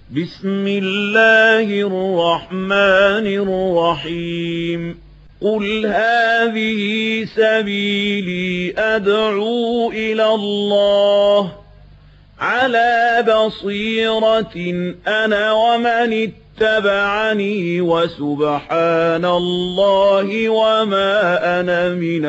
بسم الله الرحمن الرحيم قل هذه سبيلي أدعو إلى الله على بصيرة أنا ومن اتبعني وسبحان الله وما أنا من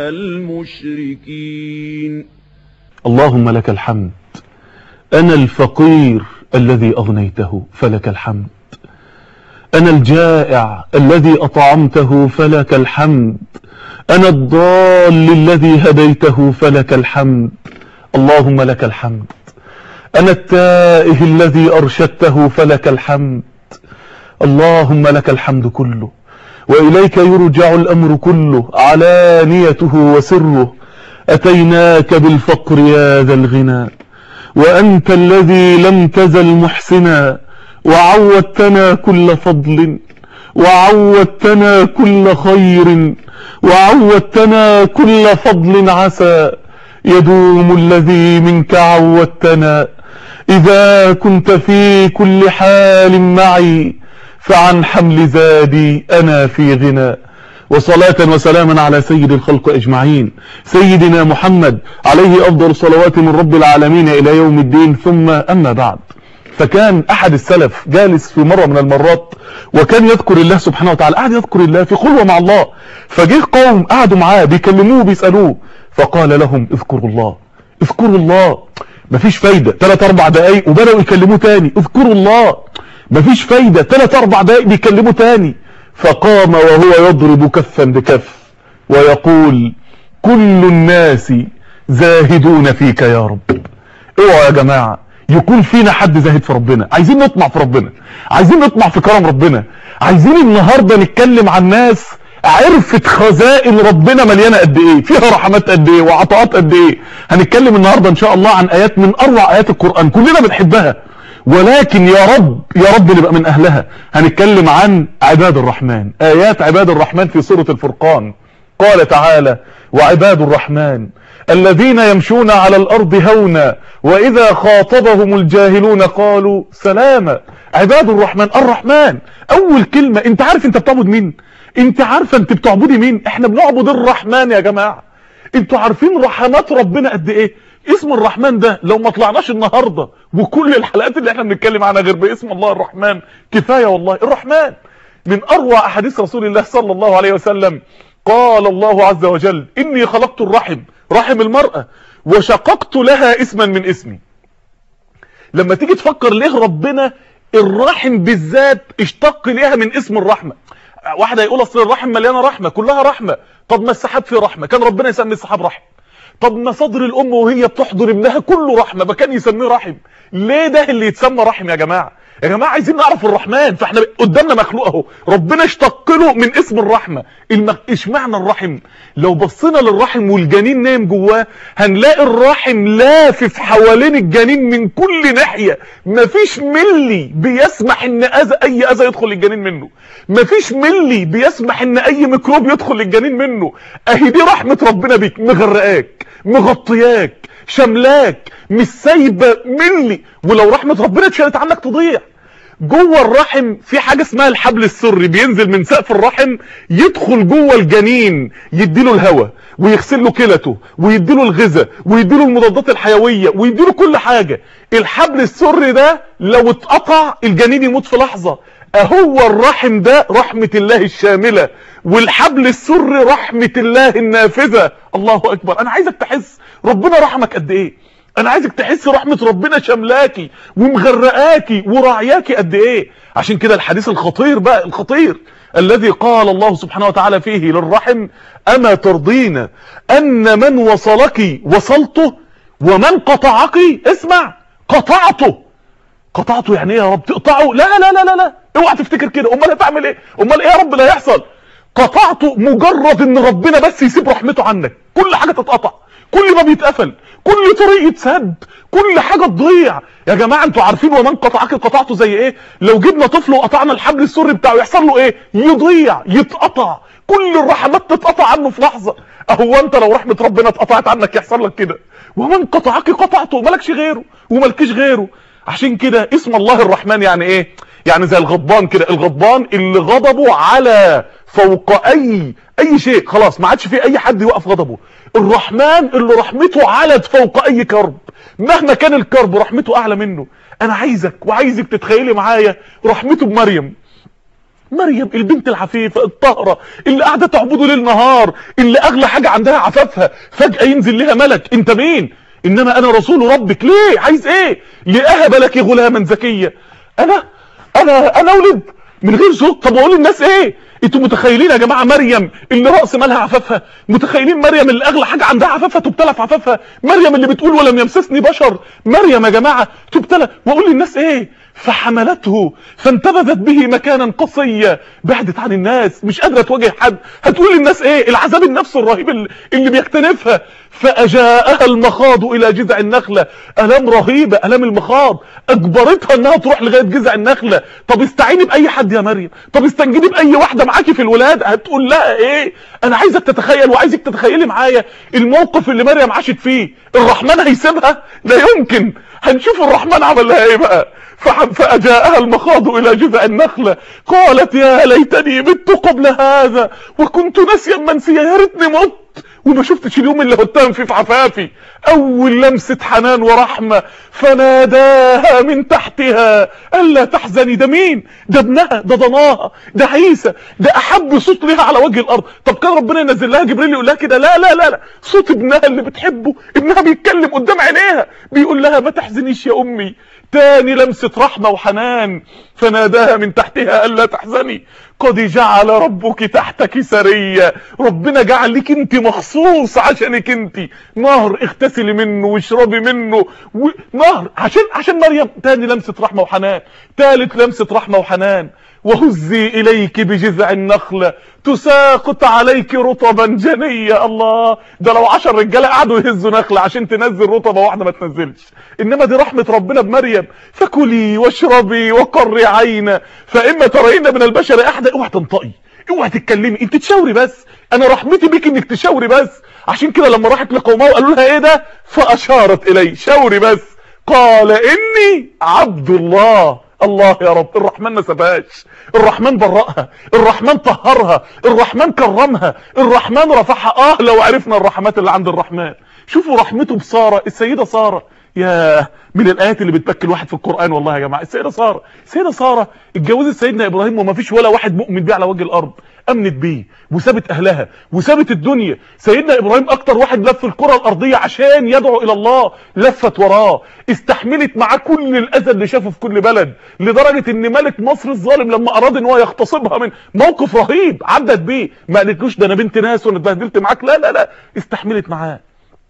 المشركين اللهم لك الحمد أنا الفقير الذي أغنيته فلك الحمد أنا الجائع الذي أطعمته فلك الحمد أنا الضال الذي هديته فلك الحمد اللهم لك الحمد أنا التائه الذي أرشدته فلك الحمد اللهم لك الحمد كله وإليك يرجع الأمر كله علانيته وسره أتيناك بالفقر يا ذا الغنى وأنت الذي لم تزل محسنا وعودتنا كل فضل وعودتنا كل خير وعودتنا كل فضل عسى يدوم الذي منك عودتنا إذا كنت في كل حال معي فعن حمل زادي أنا في غنى وصلاة وسلاما على سيد الخلق أجمعين سيدنا محمد عليه أفضل صلوات من رب العالمين إلى يوم الدين ثم أما بعد فكان أحد السلف جالس في مرة من المرات وكان يذكر الله سبحانه وتعالى قاعد يذكر الله في خلوة مع الله فجه قوم قعدوا معاه بيكلموه بيسألوه فقال لهم اذكروا الله اذكروا الله مفيش فايدة ثلاث اربع دقايق وبدأوا يكلموه تاني اذكروا الله مفيش فايدة ثلاث اربع دقايق بيكلموه تاني فقام وهو يضرب كفا بكف ويقول كل الناس زاهدون فيك يا رب اوعوا يا جماعة يكون فينا حد زاهد في ربنا عايزين نطمع في ربنا عايزين نطمع في كرم ربنا عايزين النهاردة نتكلم عن ناس عرفت خزائن ربنا مليانة قد ايه فيها رحمات قد ايه وعطاءات قد ايه هنتكلم النهاردة ان شاء الله عن ايات من اروع ايات القرآن كلنا بنحبها ولكن يا رب يا رب نبقى من اهلها هنتكلم عن عباد الرحمن ايات عباد الرحمن في سورة الفرقان قال تعالى وعباد الرحمن الذين يمشون على الارض هونا واذا خاطبهم الجاهلون قالوا سلاما عباد الرحمن الرحمن اول كلمة انت عارف انت بتعبد مين انت عارفة انت بتعبدي مين احنا بنعبد الرحمن يا جماعة انتوا عارفين رحمات ربنا قد ايه اسم الرحمن ده لو ما طلعناش النهاردة وكل الحلقات اللي احنا بنتكلم عنها غير باسم الله الرحمن كفاية والله الرحمن من اروع احاديث رسول الله صلى الله عليه وسلم قال الله عز وجل اني خلقت الرحم رحم المرأة وشققت لها اسما من اسمي لما تيجي تفكر ليه ربنا الرحم بالذات اشتق ليها من اسم الرحمة واحد هيقول اصل الرحم مليانه رحمه كلها رحمه طب ما السحاب فيه رحمه كان ربنا يسمي السحاب رحم طب ما صدر الام وهي بتحضن ابنها كله رحمه ما كان يسميه رحم ليه ده اللي يتسمى رحم يا جماعه يا جماعه عايزين نعرف الرحمن فاحنا قدامنا مخلوق اهو ربنا اشتق له من اسم الرحمه المخ... اشمعنى الرحم لو بصينا للرحم والجنين نايم جواه هنلاقي الرحم لافف حوالين الجنين من كل ناحيه مفيش ملي بيسمح ان اذى اي اذى يدخل الجنين منه مفيش ملي بيسمح ان اي ميكروب يدخل الجنين منه اهي دي رحمه ربنا بيك مغرقاك مغطياك شملاك مش سايبه ملي ولو رحمه ربنا اتشالت عنك تضيع جوه الرحم في حاجه اسمها الحبل السري بينزل من سقف الرحم يدخل جوه الجنين يديله الهواء ويغسل له كلته ويديله الغذاء ويديله المضادات الحيويه ويديله كل حاجه الحبل السري ده لو اتقطع الجنين يموت في لحظه اهو الرحم ده رحمه الله الشامله والحبل السري رحمه الله النافذه الله اكبر انا عايزك تحس ربنا رحمك قد ايه انا عايزك تحس رحمة ربنا شملاكي ومغرقاكي وراعياكي قد ايه عشان كده الحديث الخطير بقى الخطير الذي قال الله سبحانه وتعالى فيه للرحم اما ترضين ان من وصلك وصلته ومن قطعك اسمع قطعته قطعته يعني ايه يا رب تقطعه لا لا لا لا لا اوعى تفتكر كده امال هتعمل ايه امال ايه يا رب اللي هيحصل قطعته مجرد ان ربنا بس يسيب رحمته عنك كل حاجه تتقطع كل ما بيتقفل كل طريق يتسد كل حاجه تضيع يا جماعه انتوا عارفين ومن قطعك قطعته زي ايه لو جبنا طفل وقطعنا الحبل السري بتاعه يحصل له ايه يضيع يتقطع كل الرحمات تتقطع عنه في لحظه اهو انت لو رحمه ربنا اتقطعت عنك يحصل لك كده ومن قطعك قطعته مالكش غيره ومالكيش غيره عشان كده اسم الله الرحمن يعني ايه يعني زي الغضبان كده الغضبان اللي غضبه على فوق اي اي شيء خلاص ما عادش في اي حد يوقف غضبه الرحمن اللي رحمته علت فوق اي كرب مهما كان الكرب رحمته اعلى منه انا عايزك وعايزك تتخيلي معايا رحمته بمريم مريم البنت العفيفة الطاهرة اللي قاعدة تعبده ليل نهار اللي اغلى حاجة عندها عفافها فجأة ينزل لها ملك انت مين انما انا رسول ربك ليه عايز ايه لأهب لك غلاما زكيا انا انا انا ولد من غير زوج طب اقول للناس ايه انتوا متخيلين يا جماعه مريم اللي راس مالها عفافها متخيلين مريم اللي اغلى حاجه عندها عفافها تبتلى في عفافها مريم اللي بتقول ولم يمسسني بشر مريم يا جماعه تبتلى واقول للناس ايه فحملته فانتبذت به مكانا قصيا بعدت عن الناس مش قادره تواجه حد هتقول للناس ايه العذاب النفسي الرهيب اللي- اللي بيكتنفها فاجاءها المخاض الى جذع النخله الام رهيبه الام المخاض اجبرتها انها تروح لغايه جذع النخله طب استعيني باي حد يا مريم طب استنجدي باي واحده معاكي في الولاده هتقول لها ايه انا عايزك تتخيل وعايزك تتخيلي معايا الموقف اللي مريم عاشت فيه الرحمن هيسيبها لا يمكن هنشوف الرحمن عمل لها ايه بقى فح- فأجاءها المخاض إلى جذع النخلة قالت يا ليتني مت قبل هذا وكنت ناسيا منسيا يا ريتني مت وما شفتش اليوم اللي هتهم فيه في عفافي أول لمسة حنان ورحمة فناداها من تحتها ألا تحزني ده مين ده ابنها ده ضناها ده عيسى ده أحب صوت ليها على وجه الأرض طب كان ربنا ينزل لها جبريل يقول لها كده لا لا لا لا صوت ابنها اللي بتحبه ابنها بيتكلم قدام عينيها بيقول لها ما تحزنيش يا أمي تاني لمسة رحمة وحنان فناداها من تحتها ألا تحزني قد جعل ربك تحتك سرية ربنا جعل لك انت مخصوص عشانك انت نهر اغتسلي منه واشربي منه و... نهر عشان عشان مريم تاني لمسة رحمة وحنان تالت لمسة رحمة وحنان وهزي إليك بجذع النخلة تساقط عليك رطبا جنيا الله ده لو عشر رجاله قعدوا يهزوا نخلة عشان تنزل رطبة واحدة ما تنزلش إنما دي رحمة ربنا بمريم فكلي واشربي وقري عينا فإما ترين من البشر أحدا اوعى تنطقي اوعى تتكلمي انت تشاوري بس انا رحمتي بيك انك تشاوري بس عشان كده لما راحت لقومها وقالوا لها ايه ده فاشارت اليه شاوري بس قال اني عبد الله الله يا رب الرحمن ما سابهاش الرحمن برأها الرحمن طهرها الرحمن كرمها الرحمن رفعها اه لو عرفنا الرحمات اللي عند الرحمن شوفوا رحمته بسارة السيدة سارة يا من الايات اللي بتبكي الواحد في القرآن والله يا جماعة السيدة سارة السيدة سارة اتجوزت سيدنا ابراهيم وما فيش ولا واحد مؤمن بيه على وجه الارض امنت بيه وسابت اهلها وسابت الدنيا سيدنا ابراهيم اكتر واحد لف الكره الارضيه عشان يدعو الى الله لفت وراه استحملت معاه كل الاذى اللي شافه في كل بلد لدرجه ان ملك مصر الظالم لما اراد ان هو يغتصبها من موقف رهيب عدت بيه ما قالتلوش ده انا بنت ناس وانا اتبهدلت معاك لا لا لا استحملت معاه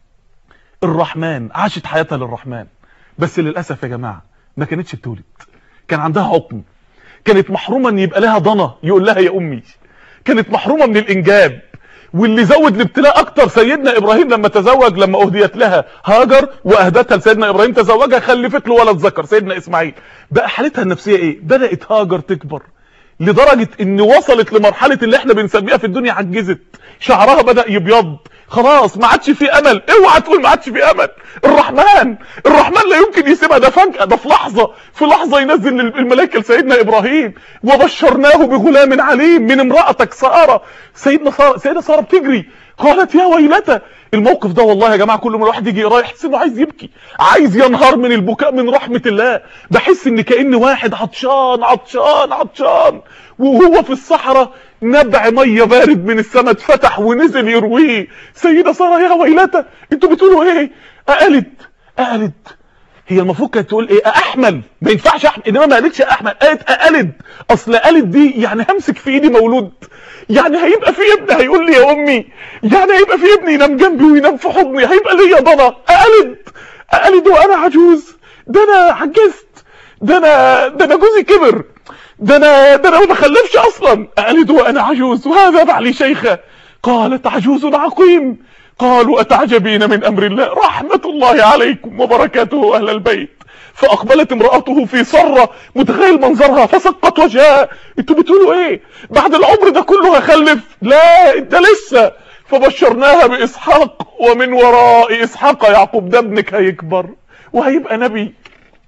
الرحمن عاشت حياتها للرحمن بس للاسف يا جماعه ما كانتش بتولد كان عندها عقم كانت محرومه ان يبقى لها ضنا يقول لها يا امي كانت محرومه من الانجاب واللي زود الابتلاء اكتر سيدنا ابراهيم لما تزوج لما اهديت لها هاجر واهدتها لسيدنا ابراهيم تزوجها خلفت له ولد ذكر سيدنا اسماعيل بقى حالتها النفسيه ايه بدات هاجر تكبر لدرجة ان وصلت لمرحلة اللي احنا بنسميها في الدنيا عجزت شعرها بدأ يبيض خلاص ما عادش في امل اوعى تقول ما عادش في امل الرحمن الرحمن لا يمكن يسيبها ده فجأة ده في لحظة في لحظة ينزل الملائكة لسيدنا ابراهيم وبشرناه بغلام عليم من امرأتك سارة سيدنا سارة سيدة سارة بتجري قالت يا ويلتى الموقف ده والله يا جماعه كل ما الواحد يجي يقراه يحس انه عايز يبكي عايز ينهار من البكاء من رحمه الله بحس ان كان واحد عطشان عطشان عطشان وهو في الصحراء نبع ميه بارد من السماء اتفتح ونزل يرويه سيده ساره يا ويلتى انتوا بتقولوا ايه اقلد اقلد هي المفروض كانت تقول ايه احمل ما ينفعش احمل انما ما قالتش احمل قالت اقلد اصل قالد دي يعني همسك في ايدي مولود يعني هيبقى في ابن هيقول لي يا امي يعني هيبقى في ابن ينام جنبي وينام في حضني هيبقى ليا ضنا اقلد اقلد وانا عجوز ده انا عجزت ده انا ده انا جوزي كبر ده انا ده انا ما بخلفش اصلا اقلد وانا عجوز وهذا بعلي شيخه قالت عجوز عقيم قالوا أتعجبين من أمر الله رحمة الله عليكم وبركاته أهل البيت فأقبلت امرأته في صرة متخيل منظرها فسقت وجهها انتوا بتقولوا ايه بعد العمر ده كله هخلف لا ده لسه فبشرناها بإسحاق ومن وراء إسحاق يعقوب ده ابنك هيكبر وهيبقى نبي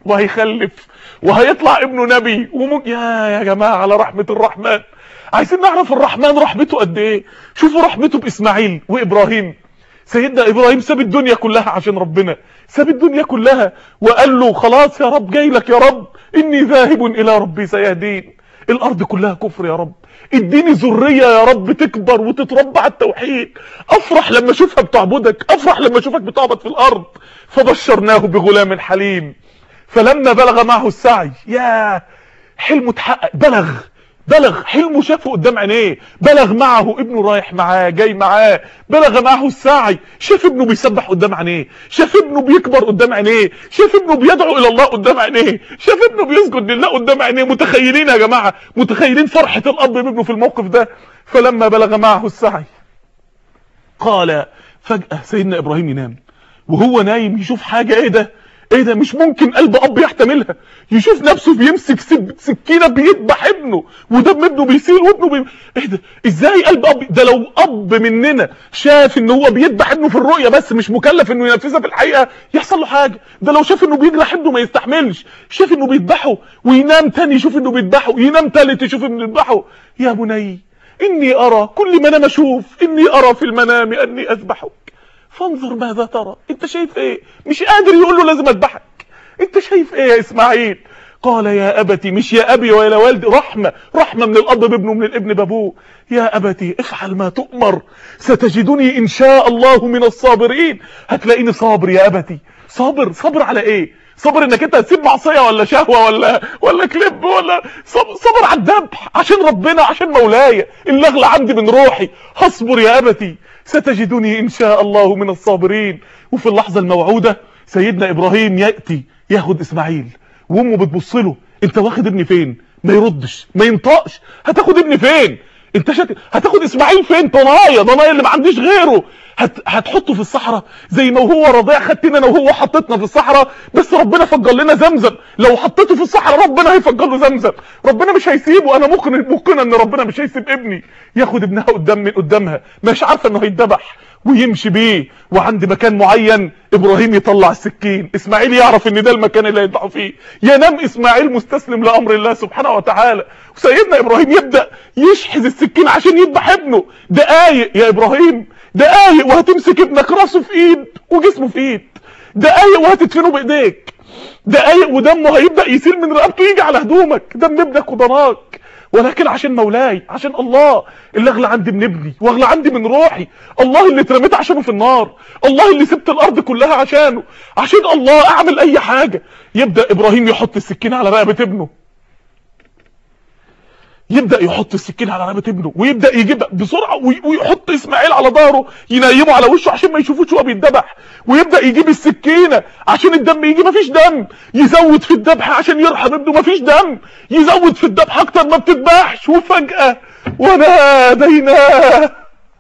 وهيخلف وهيطلع ابنه نبي وم... يا يا جماعه على رحمه الرحمن عايزين نعرف الرحمن رحمته قد ايه شوفوا رحمته باسماعيل وابراهيم سيدنا ابراهيم ساب الدنيا كلها عشان ربنا ساب الدنيا كلها وقال له خلاص يا رب جاي لك يا رب اني ذاهب الى ربي سيهدين الارض كلها كفر يا رب اديني ذريه يا رب تكبر وتتربى على التوحيد افرح لما اشوفها بتعبدك افرح لما اشوفك بتعبد في الارض فبشرناه بغلام حليم فلما بلغ معه السعي يا حلمه اتحقق بلغ بلغ حلمه شافه قدام عينيه بلغ معه ابنه رايح معاه جاي معاه بلغ معه السعي شاف ابنه بيسبح قدام عينيه شاف ابنه بيكبر قدام عينيه شاف ابنه بيدعو الى الله قدام عينيه شاف ابنه بيسجد لله قدام عينيه متخيلين يا جماعه متخيلين فرحه الاب بابنه في الموقف ده فلما بلغ معه السعي قال فجاه سيدنا ابراهيم ينام وهو نايم يشوف حاجه ايه ده ايه ده مش ممكن قلب اب يحتملها يشوف نفسه بيمسك سب- سكينه بيذبح ابنه ودم ابنه بيسيل وابنه بي... ايه ده ازاي قلب اب ده لو اب مننا شاف ان هو بيذبح ابنه في الرؤيه بس مش مكلف انه ينفذها في الحقيقه يحصل له حاجه ده لو شاف انه بيجرح ابنه ما يستحملش شاف انه بيذبحه وينام تاني يشوف انه بيذبحه ينام تالت يشوف انه بيذبحه يا بني اني ارى كل ما انا اشوف اني ارى في المنام اني اذبحك فانظر ماذا ترى انت شايف ايه مش قادر يقول له لازم اذبحك انت شايف ايه يا اسماعيل قال يا ابتي مش يا ابي ولا والدي رحمه رحمه من الاب بابنه من الابن بابوه يا ابتي افعل ما تؤمر ستجدني ان شاء الله من الصابرين هتلاقيني صابر يا ابتي صابر صبر على ايه صبر انك انت هتسيب معصيه ولا شهوه ولا ولا كليب ولا صبر, صبر على الذبح عشان ربنا عشان مولاي اللي اغلى عندي من روحي هصبر يا ابتي ستجدني ان شاء الله من الصابرين وفي اللحظه الموعوده سيدنا ابراهيم ياتي ياخد اسماعيل وامه بتبص له انت واخد ابني فين ما يردش ما ينطقش هتاخد ابني فين انت شك... هتاخد اسماعيل فين طنايا طنايا اللي ما عنديش غيره هت... هتحطه في الصحراء زي ما هو رضيع خدتنا انا وهو حطيتنا في الصحراء بس ربنا فجر لنا زمزم لو حطيته في الصحراء ربنا هيفجر له زمزم ربنا مش هيسيبه انا ممكن ممكن ان ربنا مش هيسيب ابني ياخد ابنها قدام من قدامها مش عارفه انه هيتذبح ويمشي بيه وعند مكان معين ابراهيم يطلع السكين اسماعيل يعرف ان ده المكان اللي هيذبحوا فيه ينام اسماعيل مستسلم لامر الله سبحانه وتعالى وسيدنا ابراهيم يبدا يشحذ السكين عشان يذبح ابنه دقايق يا ابراهيم دقايق وهتمسك ابنك راسه في ايد وجسمه في ايد دقايق وهتدفنه بايديك دقايق ودمه هيبدا يسيل من رقبته يجي على هدومك دم ابنك وضناك ولكن عشان مولاي عشان الله اللي اغلى عندي من ابني واغلى عندي من روحي الله اللي اترميت عشانه في النار الله اللي سبت الارض كلها عشانه عشان الله اعمل اي حاجه يبدا ابراهيم يحط السكينه على رقبه ابنه يبدا يحط السكينه على رقبه ابنه ويبدا يجيب بسرعه وي- ويحط اسماعيل على ظهره ينيمه على وشه عشان ما يشوفوش وهو بيتذبح ويبدا يجيب السكينه عشان الدم يجي مفيش دم يزود في الذبح عشان يرحم ابنه مفيش دم يزود في الذبح اكتر ما بتذبحش وفجاه وناديناه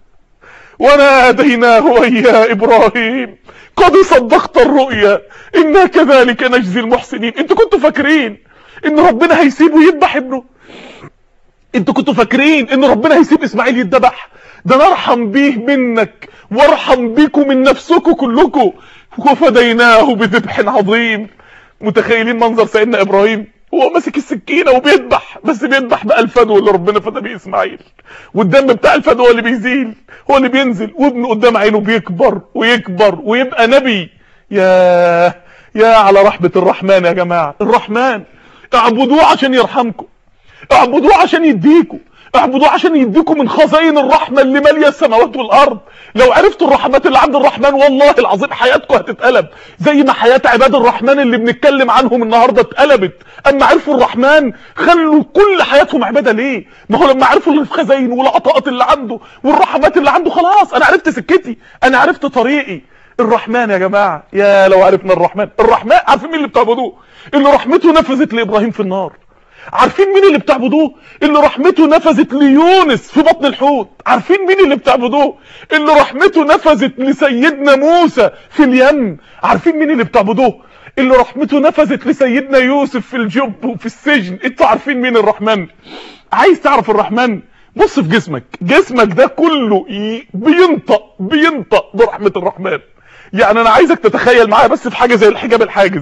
وناديناه أي يا إبراهيم قد صدقت الرؤيا إنا كذلك نجزي المحسنين انتوا كنتوا فاكرين إن ربنا هيسيبه يذبح ابنه انتوا كنتوا فاكرين ان ربنا هيسيب اسماعيل يتذبح ده انا ارحم بيه منك وارحم بيكم من نفسكم كلكم وفديناه بذبح عظيم متخيلين منظر سيدنا ابراهيم هو ماسك السكينه وبيذبح بس بيذبح بقى الفدوى اللي ربنا فدى بيه اسماعيل والدم بتاع الفدوى اللي بيزيل هو اللي بينزل وابنه قدام عينه بيكبر ويكبر ويبقى نبي يا يا على رحمه الرحمن يا جماعه الرحمن اعبدوه عشان يرحمكم اعبدوه عشان يديكوا اعبدوه عشان يديكوا من خزائن الرحمة اللي مالية السماوات والارض لو عرفتوا الرحمات اللي عند الرحمن والله العظيم حياتكم هتتقلب زي ما حياة عباد الرحمن اللي بنتكلم عنهم النهاردة اتقلبت اما عرفوا الرحمن خلوا كل حياتهم عبادة ليه ما هو لما عرفوا الخزائن والعطاءات اللي عنده والرحمات اللي عنده خلاص انا عرفت سكتي انا عرفت طريقي الرحمن يا جماعة يا لو عرفنا الرحمن الرحمن عارفين مين اللي بتعبدوه اللي رحمته نفذت لابراهيم في النار عارفين مين اللي بتعبدوه اللي رحمته نفذت ليونس في بطن الحوت عارفين مين اللي بتعبدوه اللي رحمته نفذت لسيدنا موسى في اليم عارفين مين اللي بتعبدوه اللي رحمته نفذت لسيدنا يوسف في الجب وفي السجن انتوا عارفين مين الرحمن عايز تعرف الرحمن بص في جسمك جسمك ده كله ي- بينطق بينطق برحمة الرحمن يعني انا عايزك تتخيل معايا بس في حاجة زي الحجاب الحاجز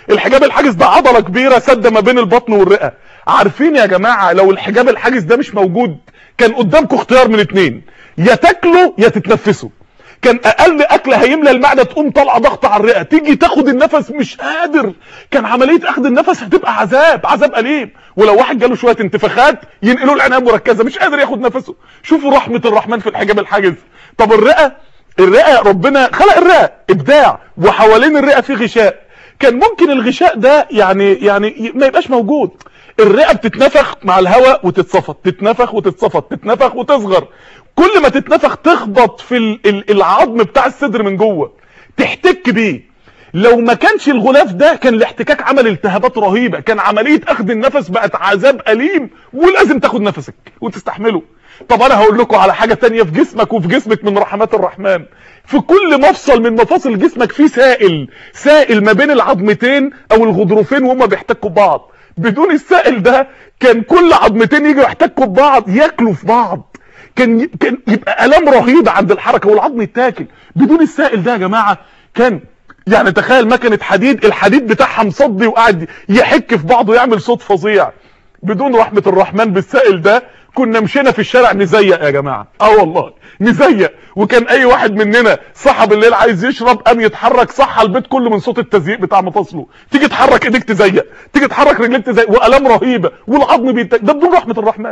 الحجاب الحاجز ده عضله كبيره سد ما بين البطن والرئه عارفين يا جماعه لو الحجاب الحاجز ده مش موجود كان قدامكم اختيار من اتنين يا تاكلوا يا تتنفسوا كان اقل اكل هيملى المعده تقوم طالعه ضغط على الرئه تيجي تاخد النفس مش قادر كان عمليه اخذ النفس هتبقى عذاب عذاب اليم ولو واحد جاله شويه انتفاخات ينقلوا العنايه المركزه مش قادر ياخد نفسه شوفوا رحمه الرحمن في الحجاب الحاجز طب الرئه الرئه ربنا خلق الرئه ابداع وحوالين الرئه في غشاء كان ممكن الغشاء ده يعني يعني ما يبقاش موجود الرئه بتتنفخ مع الهواء وتتصفط تتنفخ وتتصفط تتنفخ وتصغر كل ما تتنفخ تخبط في ال- ال- العظم بتاع الصدر من جوه تحتك بيه لو ما كانش الغلاف ده كان الاحتكاك عمل التهابات رهيبه كان عمليه اخذ النفس بقت عذاب اليم ولازم تاخد نفسك وتستحمله طب انا هقول لكم على حاجه تانية في جسمك وفي جسمك من رحمات الرحمن في كل مفصل من مفاصل جسمك فيه سائل سائل ما بين العظمتين او الغضروفين وهما بيحتكوا ببعض بدون السائل ده كان كل عظمتين يجوا يحتكوا ببعض ياكلوا في بعض كان كان يبقى الام رهيبه عند الحركه والعظم يتاكل بدون السائل ده يا جماعه كان يعني تخيل مكنه حديد الحديد بتاعها مصدي وقاعد يحك في بعضه يعمل صوت فظيع بدون رحمه الرحمن بالسائل ده كنا مشينا في الشارع نزيق يا جماعه اه والله نزيق وكان اي واحد مننا صحى بالليل عايز يشرب قام يتحرك صحى البيت كله من صوت التزييق بتاع مفاصله تيجي تحرك ايديك تزيق تيجي تحرك رجليك تزيق والام رهيبه والعظم بيتك ده بدون رحمه الرحمن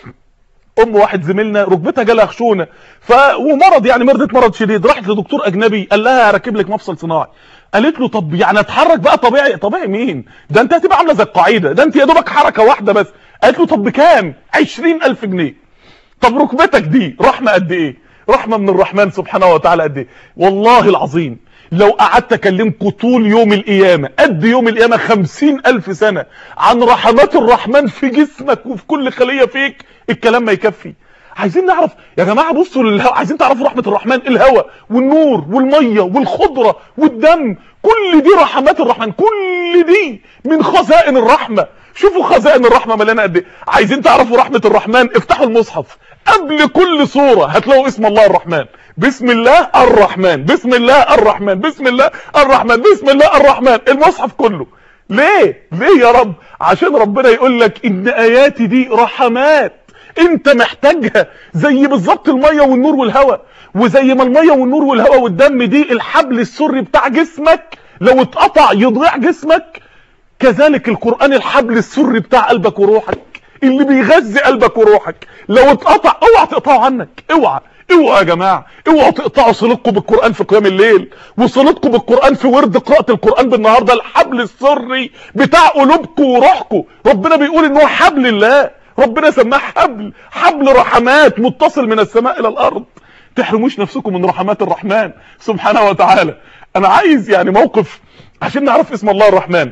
ام واحد زميلنا ركبتها جالها خشونه ف ومرض يعني مرضت مرض شديد راحت لدكتور اجنبي قال لها هركب لك مفصل صناعي قالت له طب يعني اتحرك بقى طبيعي طبيعي مين ده انت هتبقى عامله زي القاعده ده انت يا دوبك حركه واحده بس قالت له طب بكام 20000 جنيه طب ركبتك دي رحمه قد ايه رحمه من الرحمن سبحانه وتعالى قد ايه والله العظيم لو قعدت اكلمكم طول يوم القيامه قد يوم القيامه خمسين الف سنه عن رحمات الرحمن في جسمك وفي كل خليه فيك الكلام ما يكفي عايزين نعرف يا جماعه بصوا للهواء عايزين تعرفوا رحمه الرحمن الهواء والنور والميه والخضره والدم كل دي رحمات الرحمن كل دي من خزائن الرحمه شوفوا خزائن الرحمه مليانه قد ايه عايزين تعرفوا رحمه الرحمن افتحوا المصحف قبل كل سوره هتلاقوا اسم الله الرحمن بسم الله الرحمن بسم الله الرحمن بسم الله الرحمن بسم الله الرحمن المصحف كله ليه ليه يا رب عشان ربنا يقول لك ان اياتي دي رحمات انت محتاجها زي بالظبط الميه والنور والهواء وزي ما الميه والنور والهواء والدم دي الحبل السري بتاع جسمك لو اتقطع يضيع جسمك كذلك القرآن الحبل السري بتاع قلبك وروحك اللي بيغذي قلبك وروحك لو اتقطع اوعى تقطعه عنك اوعى اوعى يا جماعه اوعوا تقطعوا صلتكم بالقران في قيام الليل وصلتكم بالقران في ورد قراءه القران بالنهار ده الحبل السري بتاع قلوبكم وروحكم ربنا بيقول ان هو حبل الله ربنا سماه حبل حبل رحمات متصل من السماء الى الارض تحرموش نفسكم من رحمات الرحمن سبحانه وتعالى انا عايز يعني موقف عشان نعرف اسم الله الرحمن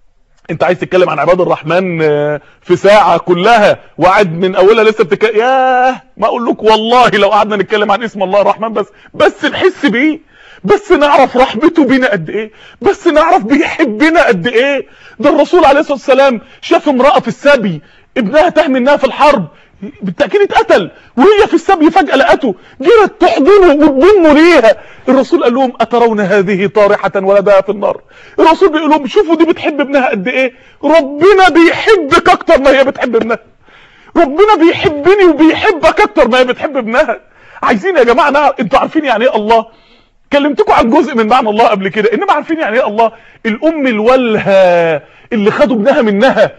انت عايز تتكلم عن عباد الرحمن في ساعة كلها وقعد من اولها لسه بتك... ياه ما اقول لك والله لو قعدنا نتكلم عن اسم الله الرحمن بس بس نحس بيه بس نعرف رحمته بينا قد ايه بس نعرف بيحبنا قد ايه ده الرسول عليه الصلاة والسلام شاف امرأة في السبي ابنها تاه منها في الحرب بالتأكيد اتقتل وهي في السبي فجأة لقته جرت تحضنه وتضمه ليها الرسول قال لهم أترون هذه طارحة ولدها في النار الرسول بيقول لهم شوفوا دي بتحب ابنها قد ايه ربنا بيحبك اكتر ما هي بتحب ابنها ربنا بيحبني وبيحبك اكتر ما هي بتحب ابنها عايزين يا جماعة نعرف انتوا عارفين يعني ايه الله كلمتكم عن جزء من معنى الله قبل كده انما عارفين يعني ايه الله الام الولهه اللي خدوا ابنها منها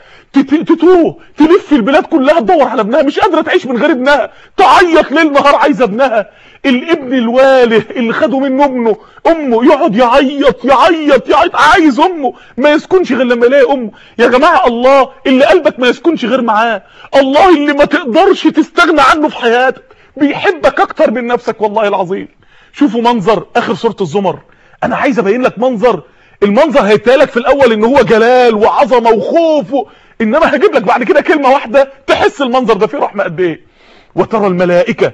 تتوه تلف البلاد كلها تدور على ابنها مش قادره تعيش من غير ابنها تعيط ليل نهار عايزه ابنها الابن الواله اللي خدوا منه ابنه امه يقعد يعيط يعيط يعيط عايز امه ما يسكنش غير لما يلاقي امه يا جماعه الله اللي قلبك ما يسكنش غير معاه الله اللي ما تقدرش تستغنى عنه في حياتك بيحبك اكتر من نفسك والله العظيم شوفوا منظر اخر سوره الزمر انا عايز ابين لك منظر المنظر هيتهيألك في الاول ان هو جلال وعظمه وخوف و... انما هجيب لك بعد كده كلمه واحده تحس المنظر ده فيه رحمه قد ايه وترى الملائكه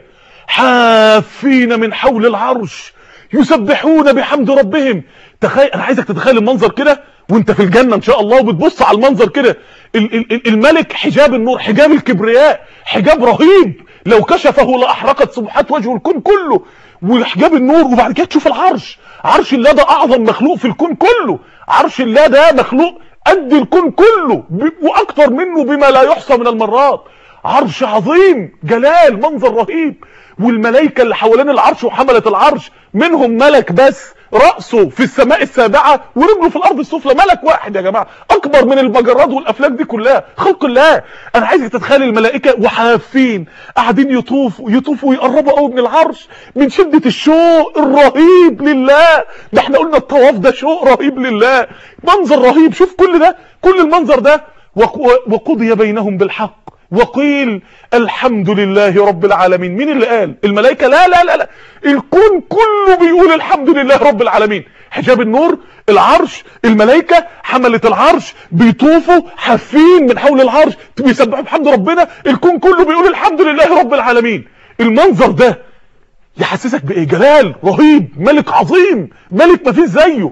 حافين من حول العرش يسبحون بحمد ربهم تخيل انا عايزك تتخيل المنظر كده وانت في الجنه ان شاء الله وبتبص على المنظر كده الملك حجاب النور حجاب الكبرياء حجاب رهيب لو كشفه لاحرقت سبحات وجه الكون كله وحجاب النور وبعد كده تشوف العرش عرش الله ده اعظم مخلوق في الكون كله عرش الله ده مخلوق قد الكون كله ب... واكتر منه بما لا يحصى من المرات عرش عظيم جلال منظر رهيب والملائكه اللي حوالين العرش وحمله العرش منهم ملك بس راسه في السماء السابعه ورجله في الارض السفلى ملك واحد يا جماعه اكبر من المجرات والافلاك دي كلها خلق الله انا عايزك تتخيل الملائكه وحافين قاعدين يطوفوا يطوفوا ويقربوا قوي من العرش من شده الشوق الرهيب لله ده احنا قلنا الطواف ده شوق رهيب لله منظر رهيب شوف كل ده كل المنظر ده وق- وقضي بينهم بالحق وقيل الحمد لله رب العالمين مين اللي قال الملائكة لا لا لا لا الكون كله بيقول الحمد لله رب العالمين حجاب النور العرش الملائكة حملة العرش بيطوفوا حافين من حول العرش بيسبحوا بحمد ربنا الكون كله بيقول الحمد لله رب العالمين المنظر ده يحسسك بايه جلال رهيب ملك عظيم ملك ما فيش زيه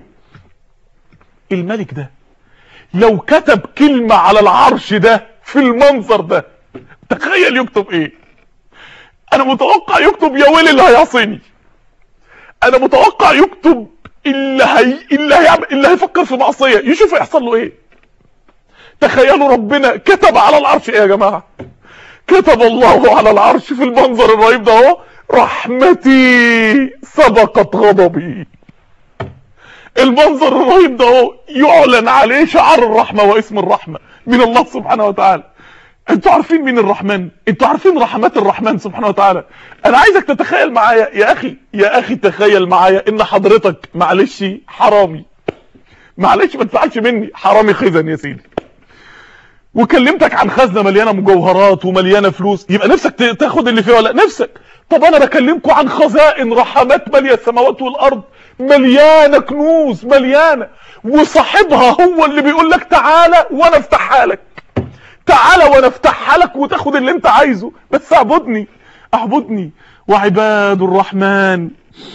الملك ده لو كتب كلمة على العرش ده في المنظر ده تخيل يكتب ايه انا متوقع يكتب يا ويلي اللي هيعصيني انا متوقع يكتب اللي هي اللي هيعمل اللي هيفكر في معصيه يشوف هيحصل له ايه تخيلوا ربنا كتب على العرش ايه يا جماعه كتب الله على العرش في المنظر الرهيب ده اهو رحمتي سبقت غضبي المنظر الرهيب ده اهو يعلن عليه شعار الرحمه واسم الرحمه من الله سبحانه وتعالى انتوا عارفين مين الرحمن انتوا عارفين رحمات الرحمن سبحانه وتعالى انا عايزك تتخيل معايا يا اخي يا اخي تخيل معايا ان حضرتك معلش حرامي معلش ما تزعلش مني حرامي خزن يا سيدي وكلمتك عن خزنه مليانه مجوهرات ومليانه فلوس يبقى نفسك ت- تاخد اللي فيها ولا نفسك طب انا بكلمكم عن خزائن رحمات ماليه السماوات والارض مليانه كنوز مليانه وصاحبها هو اللي بيقول لك تعالى وانا افتحها لك تعالى وانا افتحها لك وتاخد اللي انت عايزه بس اعبدني اعبدني وعباد الرحمن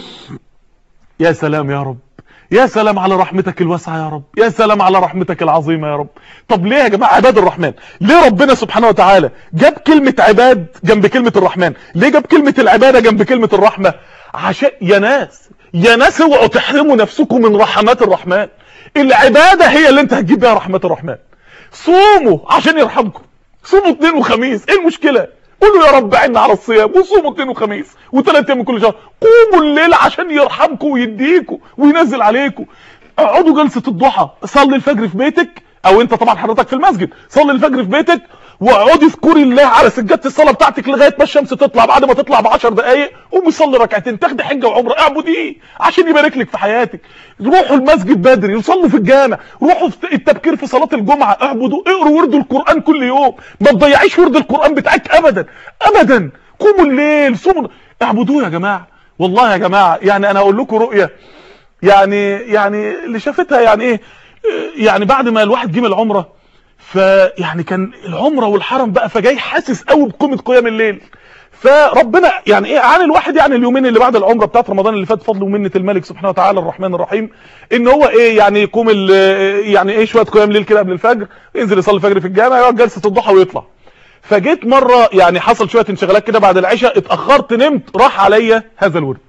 يا سلام يا رب يا سلام على رحمتك الواسعة يا رب يا سلام على رحمتك العظيمة يا رب طب ليه يا جماعة عباد الرحمن ليه ربنا سبحانه وتعالى جاب كلمة عباد جنب كلمة الرحمن ليه جاب كلمة العبادة جنب كلمة الرحمة عشان يا ناس يا ناس اوعوا تحرموا نفسكم من رحمات الرحمن العبادة هي اللي انت هتجيب بيها رحمة الرحمن صوموا عشان يرحمكم صوموا اثنين وخميس ايه المشكلة قولوا يا رب عنا على الصيام وصوموا اثنين وخميس وثلاث ايام من كل شهر قوموا الليل عشان يرحمكم ويديكم وينزل عليكم اقعدوا جلسة الضحى صلي الفجر في بيتك او انت طبعا حضرتك في المسجد صلي الفجر في بيتك واقعدي اذكري الله على سجاده الصلاه بتاعتك لغايه ما الشمس تطلع بعد ما تطلع ب 10 دقائق قومي صلي ركعتين تاخدي حجه وعمره اعبديه عشان يبارك لك في حياتك روحوا المسجد بدري وصلوا في الجامع روحوا في التبكير في صلاه الجمعه اعبدوا اقروا ورد القران كل يوم ما تضيعيش ورد القران بتاعك ابدا ابدا قوموا الليل صوموا اعبدوه يا جماعه والله يا جماعه يعني انا اقول لكم رؤيه يعني يعني اللي شافتها يعني ايه يعني بعد ما الواحد جه من العمره فيعني كان العمره والحرم بقى فجاي حاسس قوي بقيمه قيام الليل فربنا يعني ايه عن الواحد يعني اليومين اللي بعد العمره بتاعت رمضان اللي فات فضل ومنه الملك سبحانه وتعالى الرحمن الرحيم ان هو ايه يعني يقوم ال- يعني ايه شويه قيام ليل كده قبل الفجر ينزل يصلي الفجر في الجامع يقعد جلسه الضحى ويطلع فجيت مره يعني حصل شويه انشغالات كده بعد العشاء اتاخرت نمت راح عليا هذا الورد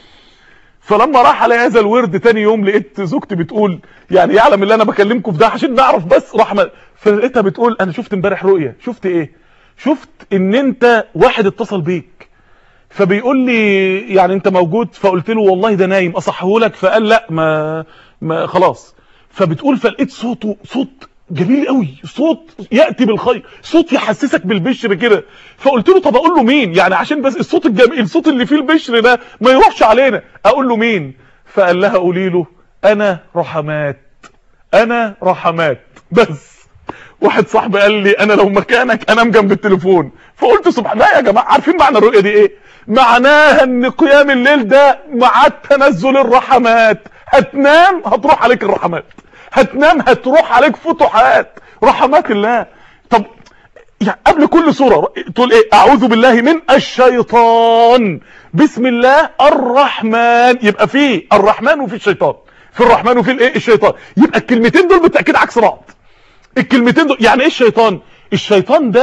فلما راح علي هذا الورد تاني يوم لقيت زوجتي بتقول يعني يعلم اللي انا بكلمكم في ده عشان نعرف بس رحمه فلقيتها بتقول انا شفت امبارح رؤيه شفت ايه شفت ان انت واحد اتصل بيك فبيقول لي يعني انت موجود فقلت له والله ده نايم اصحه لك فقال لا ما, ما خلاص فبتقول فلقيت صوته صوت جميل قوي صوت ياتي بالخير صوت يحسسك بالبشر كده فقلت له طب اقول له مين يعني عشان بس الصوت الجميل الصوت اللي فيه البشر ده ما يروحش علينا اقول له مين فقال لها قولي له انا رحمات انا رحمات بس واحد صاحبي قال لي انا لو مكانك انام جنب التليفون فقلت سبحان الله يا جماعه عارفين معنى الرؤيه دي ايه معناها ان قيام الليل ده مع تنزل الرحمات هتنام هتروح عليك الرحمات هتنام هتروح عليك فتوحات رحمات الله طب يعني قبل كل سورة تقول ايه اعوذ بالله من الشيطان بسم الله الرحمن يبقى فيه الرحمن وفي الشيطان في الرحمن وفي الايه الشيطان يبقى الكلمتين دول بالتاكيد عكس بعض الكلمتين دول يعني ايه الشيطان الشيطان ده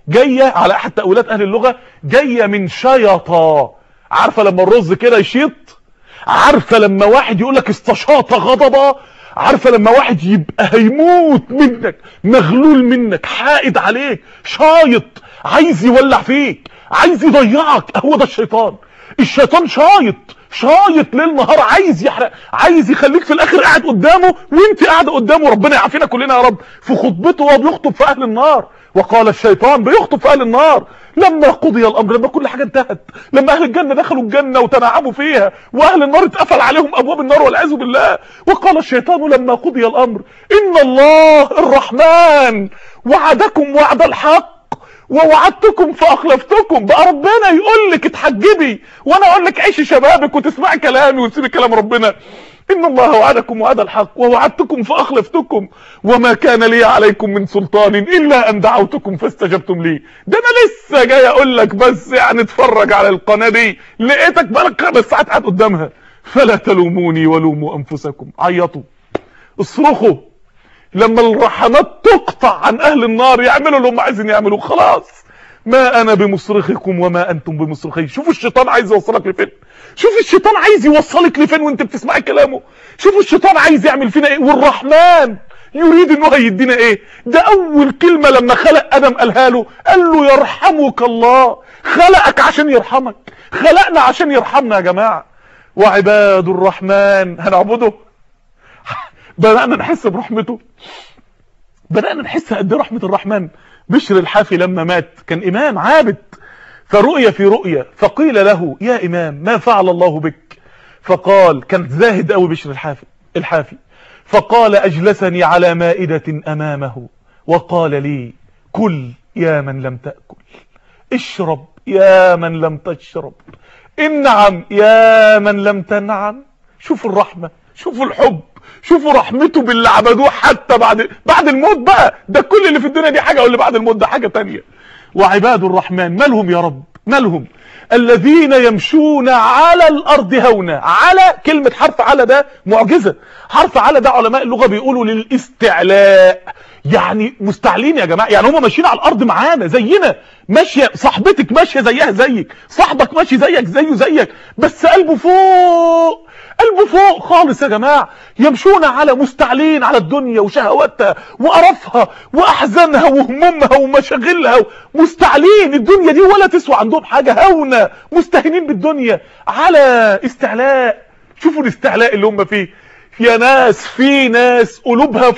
جايه على احد تاويلات اهل اللغه جايه من شيطه عارفه لما الرز كده يشيط عارفه لما واحد يقول لك استشاط غضبا عارفه لما واحد يبقى هيموت منك مغلول منك حائد عليك شايط عايز يولع فيك عايز يضيعك هو ده الشيطان الشيطان شايط شايط ليل نهار عايز يحرق عايز يخليك في الاخر قاعد قدامه وانت قاعده قدامه ربنا يعافينا كلنا يا رب في خطبته وهو بيخطب في اهل النار وقال الشيطان بيخطب في اهل النار لما قضي الامر لما كل حاجه انتهت لما اهل الجنه دخلوا الجنه وتنعموا فيها واهل النار اتقفل عليهم ابواب النار والعياذ بالله وقال الشيطان لما قضي الامر ان الله الرحمن وعدكم وعد الحق ووعدتكم فاخلفتكم بقى ربنا يقول لك اتحجبي وانا اقول لك عيشي شبابك وتسمعي كلامي وتسيبي كلام ربنا ان الله وعدكم وعد الحق ووعدتكم فاخلفتكم وما كان لي عليكم من سلطان الا ان دعوتكم فاستجبتم لي ده انا لسه جاي اقول لك بس يعني اتفرج على القناه دي لقيتك بقالك خمس ساعات قاعد قدامها فلا تلوموني ولوموا انفسكم عيطوا اصرخوا لما الرحمات تقطع عن اهل النار يعملوا اللي هم عايزين يعملوه خلاص ما انا بمصرخكم وما انتم بمصرخي شوفوا الشيطان عايز يوصلك لفين شوف الشيطان عايز يوصلك لفين وانت بتسمعي كلامه شوفوا الشيطان عايز يعمل فينا ايه والرحمن يريد ان هو يدينا ايه ده اول كلمة لما خلق ادم قالها له قال له يرحمك الله خلقك عشان يرحمك خلقنا عشان يرحمنا يا جماعة وعباد الرحمن هنعبده بدأنا نحس برحمته بدأنا نحس قد ايه رحمة الرحمن بشر الحافي لما مات كان إمام عابد فرؤية في رؤية فقيل له يا إمام ما فعل الله بك فقال كان زاهد قوي بشر الحافي الحافي فقال أجلسني على مائدة أمامه وقال لي كل يا من لم تأكل اشرب يا من لم تشرب انعم يا من لم تنعم شوفوا الرحمة شوفوا الحب شوفوا رحمته باللي عبدوه حتى بعد بعد الموت بقى ده كل اللي في الدنيا دي حاجه واللي بعد الموت ده حاجه تانية وعباد الرحمن مالهم يا رب مالهم الذين يمشون على الارض هونا على كلمه حرف على ده معجزه حرف على ده علماء اللغه بيقولوا للاستعلاء يعني مستعلين يا جماعه يعني هم ماشيين على الارض معانا زينا ماشيه صاحبتك ماشيه زيها زيك صاحبك ماشي زيك زيه زيك بس قلبه فوق قلبه فوق خالص يا جماعة يمشون على مستعلين على الدنيا وشهواتها وقرفها واحزانها وهمومها ومشاغلها مستعلين الدنيا دي ولا تسوى عندهم حاجة هونة مستهينين بالدنيا على استعلاء شوفوا الاستعلاء اللي هم فيه يا ناس في ناس قلوبها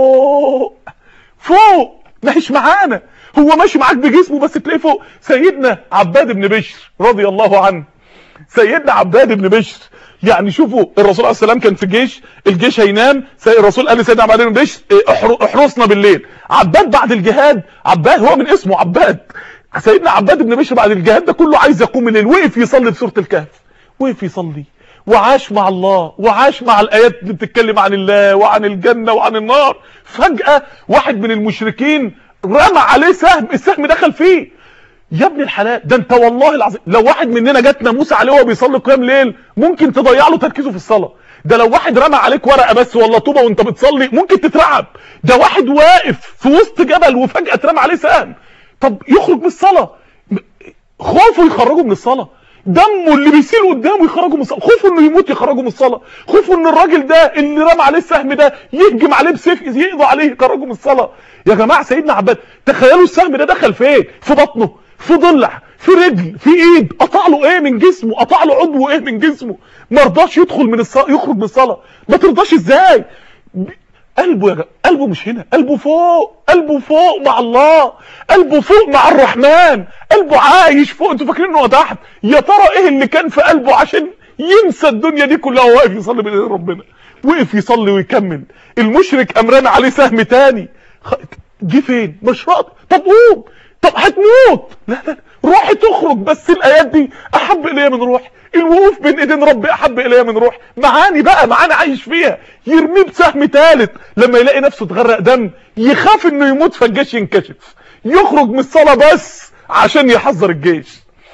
فوق فوق ماهيش معانا هو ماشي معاك بجسمه بس تلاقيه فوق سيدنا عباد بن بشر رضي الله عنه سيدنا عباد بن بشر يعني شوفوا الرسول عليه السلام كان في الجيش الجيش هينام الرسول قال لسيدنا عباد بن بشر احرسنا بالليل عباد بعد الجهاد عباد هو من اسمه عباد سيدنا عباد بن بشر بعد الجهاد ده كله عايز يقوم الليل وقف يصلي في سوره الكهف وقف يصلي وعاش مع الله وعاش مع الايات اللي بتتكلم عن الله وعن الجنه وعن النار فجاه واحد من المشركين رمى عليه سهم السهم دخل فيه يا ابن الحلال ده انت والله العظيم لو واحد مننا جات ناموس عليه وهو بيصلي قيام ليل ممكن تضيع له تركيزه في الصلاه ده لو واحد رمى عليك ورقه بس ولا طوبه وانت بتصلي ممكن تترعب ده واحد واقف في وسط جبل وفجاه اترمى عليه سهم طب يخرج من الصلاه خوفه يخرجه من الصلاه دمه اللي بيسيل قدامه يخرجه من الصلاه خوفه انه يموت يخرجه من الصلاه خوفه ان الراجل ده اللي رمى عليه السهم ده يهجم عليه بسيف يقضي عليه يخرجه من الصلاه يا جماعه سيدنا عباد تخيلوا السهم ده دخل فين في بطنه في ضلع في رجل في ايد قطع له ايه من جسمه قطع له عضو ايه من جسمه ما رضاش يدخل من الصلاه يخرج من الصلاه ما ترضاش ازاي قلبه يا جماعه قلبه مش هنا قلبه فوق قلبه فوق مع الله قلبه فوق مع الرحمن قلبه عايش فوق انتوا فاكرين انه تحت يا ترى ايه اللي كان في قلبه عشان ينسى الدنيا دي كلها وهو واقف يصلي بين ربنا وقف يصلي ويكمل المشرك قام رامي عليه سهم تاني جه فين مش راضي طب قوم طب هتموت لا لا روحي تخرج بس الايات دي احب الي من روحي الوقوف بين ايدين ربي احب الي من روحي معاني بقى معاني عايش فيها يرميه بسهم ثالث لما يلاقي نفسه اتغرق دم يخاف انه يموت فالجيش ينكشف يخرج من الصلاه بس عشان يحذر الجيش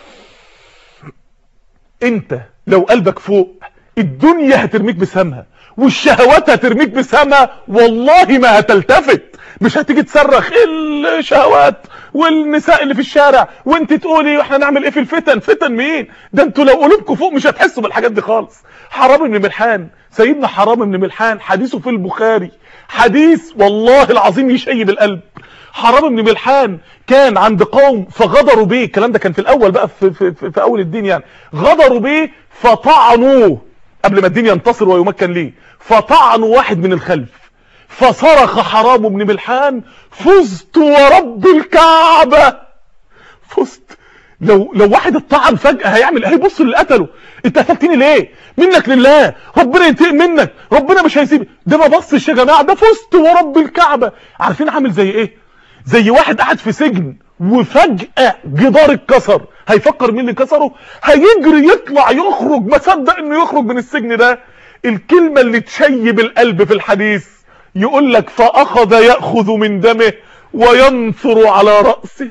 انت لو قلبك فوق الدنيا هترميك بسهمها والشهوات هترميك بسهمها والله ما هتلتفت مش هتيجي تصرخ الشهوات والنساء اللي في الشارع وانت تقولي احنا نعمل ايه في الفتن فتن مين ده انتوا لو قلوبكم فوق مش هتحسوا بالحاجات دي خالص حرام بن ملحان سيدنا حرام بن ملحان حديثه في البخاري حديث والله العظيم يشيب القلب حرام بن ملحان كان عند قوم فغدروا بيه الكلام ده كان في الاول بقى في, في, في, في اول الدين يعني غدروا بيه فطعنوه قبل ما الدين ينتصر ويمكن ليه فطعنوا واحد من الخلف فصرخ حرام بن ملحان فزت ورب الكعبة فزت لو لو واحد اتطعن فجأة هيعمل هيبص اللي قتله انت قتلتني ليه منك لله ربنا ينتقم منك ربنا مش هيسيبك ده ما بصش يا جماعه ده فزت ورب الكعبة عارفين عامل زي ايه زي واحد قاعد في سجن وفجأة جدار اتكسر هيفكر مين اللي كسره هيجري يطلع يخرج ما صدق انه يخرج من السجن ده الكلمة اللي تشيب القلب في الحديث يقول لك فأخذ يأخذ من دمه وينثر على رأسه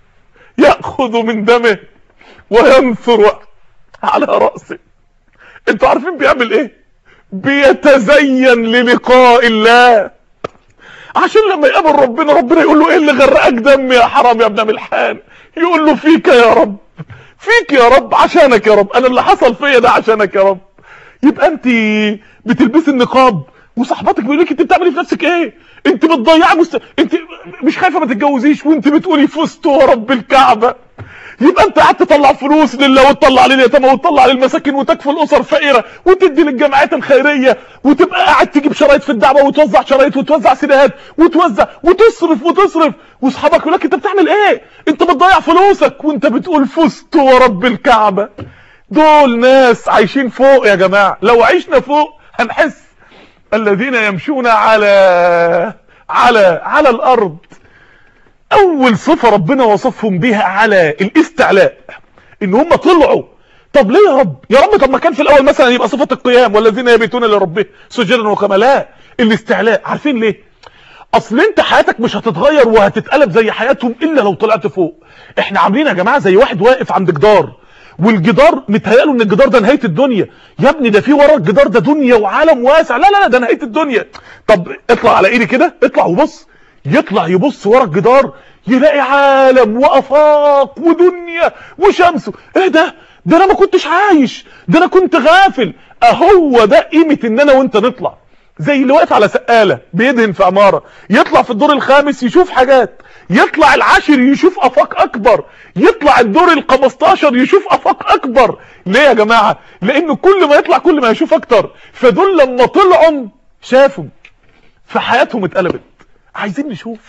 يأخذ من دمه وينثر على رأسه انتوا عارفين بيعمل ايه بيتزين للقاء الله عشان لما يقابل ربنا ربنا يقول له ايه اللي غرقك دم يا حرام يا ابن ملحان يقول له فيك يا رب فيك يا رب عشانك يا رب انا اللي حصل فيا ده عشانك يا رب يبقى انت بتلبسي النقاب وصاحبتك بيقول لك انت بتعملي في نفسك ايه انت بتضيعي مست... انت مش خايفه ما تتجوزيش وانت بتقولي فزت ورب الكعبه يبقى انت قاعد تطلع فلوس لله وتطلع لليتامى وتطلع للمساكين وتكفل اسر فقيره وتدي للجمعيات الخيريه وتبقى قاعد تجيب شرايط في الدعوه وتوزع شرايط وتوزع سيديهات وتوزع وتصرف وتصرف واصحابك يقول لك انت بتعمل ايه انت بتضيع فلوسك وانت بتقول فزت ورب الكعبه دول ناس عايشين فوق يا جماعه لو عشنا فوق هنحس الذين يمشون على على على الارض اول صفة ربنا وصفهم بها على الاستعلاء ان هم طلعوا طب ليه يا رب يا رب طب ما كان في الاول مثلا يبقى صفة القيام والذين يبيتون لربهم سجدا وقياما لا الاستعلاء عارفين ليه اصل انت حياتك مش هتتغير وهتتقلب زي حياتهم الا لو طلعت فوق احنا عاملين يا جماعه زي واحد واقف عند جدار والجدار متهيأله ان الجدار ده نهايه الدنيا يا ابني ده في ورا الجدار ده دنيا وعالم واسع لا لا لا ده نهايه الدنيا طب اطلع على ايدي كده اطلع وبص يطلع يبص ورا الجدار يلاقي عالم وافاق ودنيا وشمس ايه ده ده انا ما كنتش عايش ده انا كنت غافل اهو ده قيمه ان انا وانت نطلع زي اللي واقف على سقاله بيدهن في عماره يطلع في الدور الخامس يشوف حاجات يطلع العاشر يشوف افاق اكبر يطلع الدور ال15 يشوف افاق اكبر ليه يا جماعه لان كل ما يطلع كل ما يشوف اكتر فدول لما طلعوا شافوا فحياتهم اتقلبت عايزين نشوف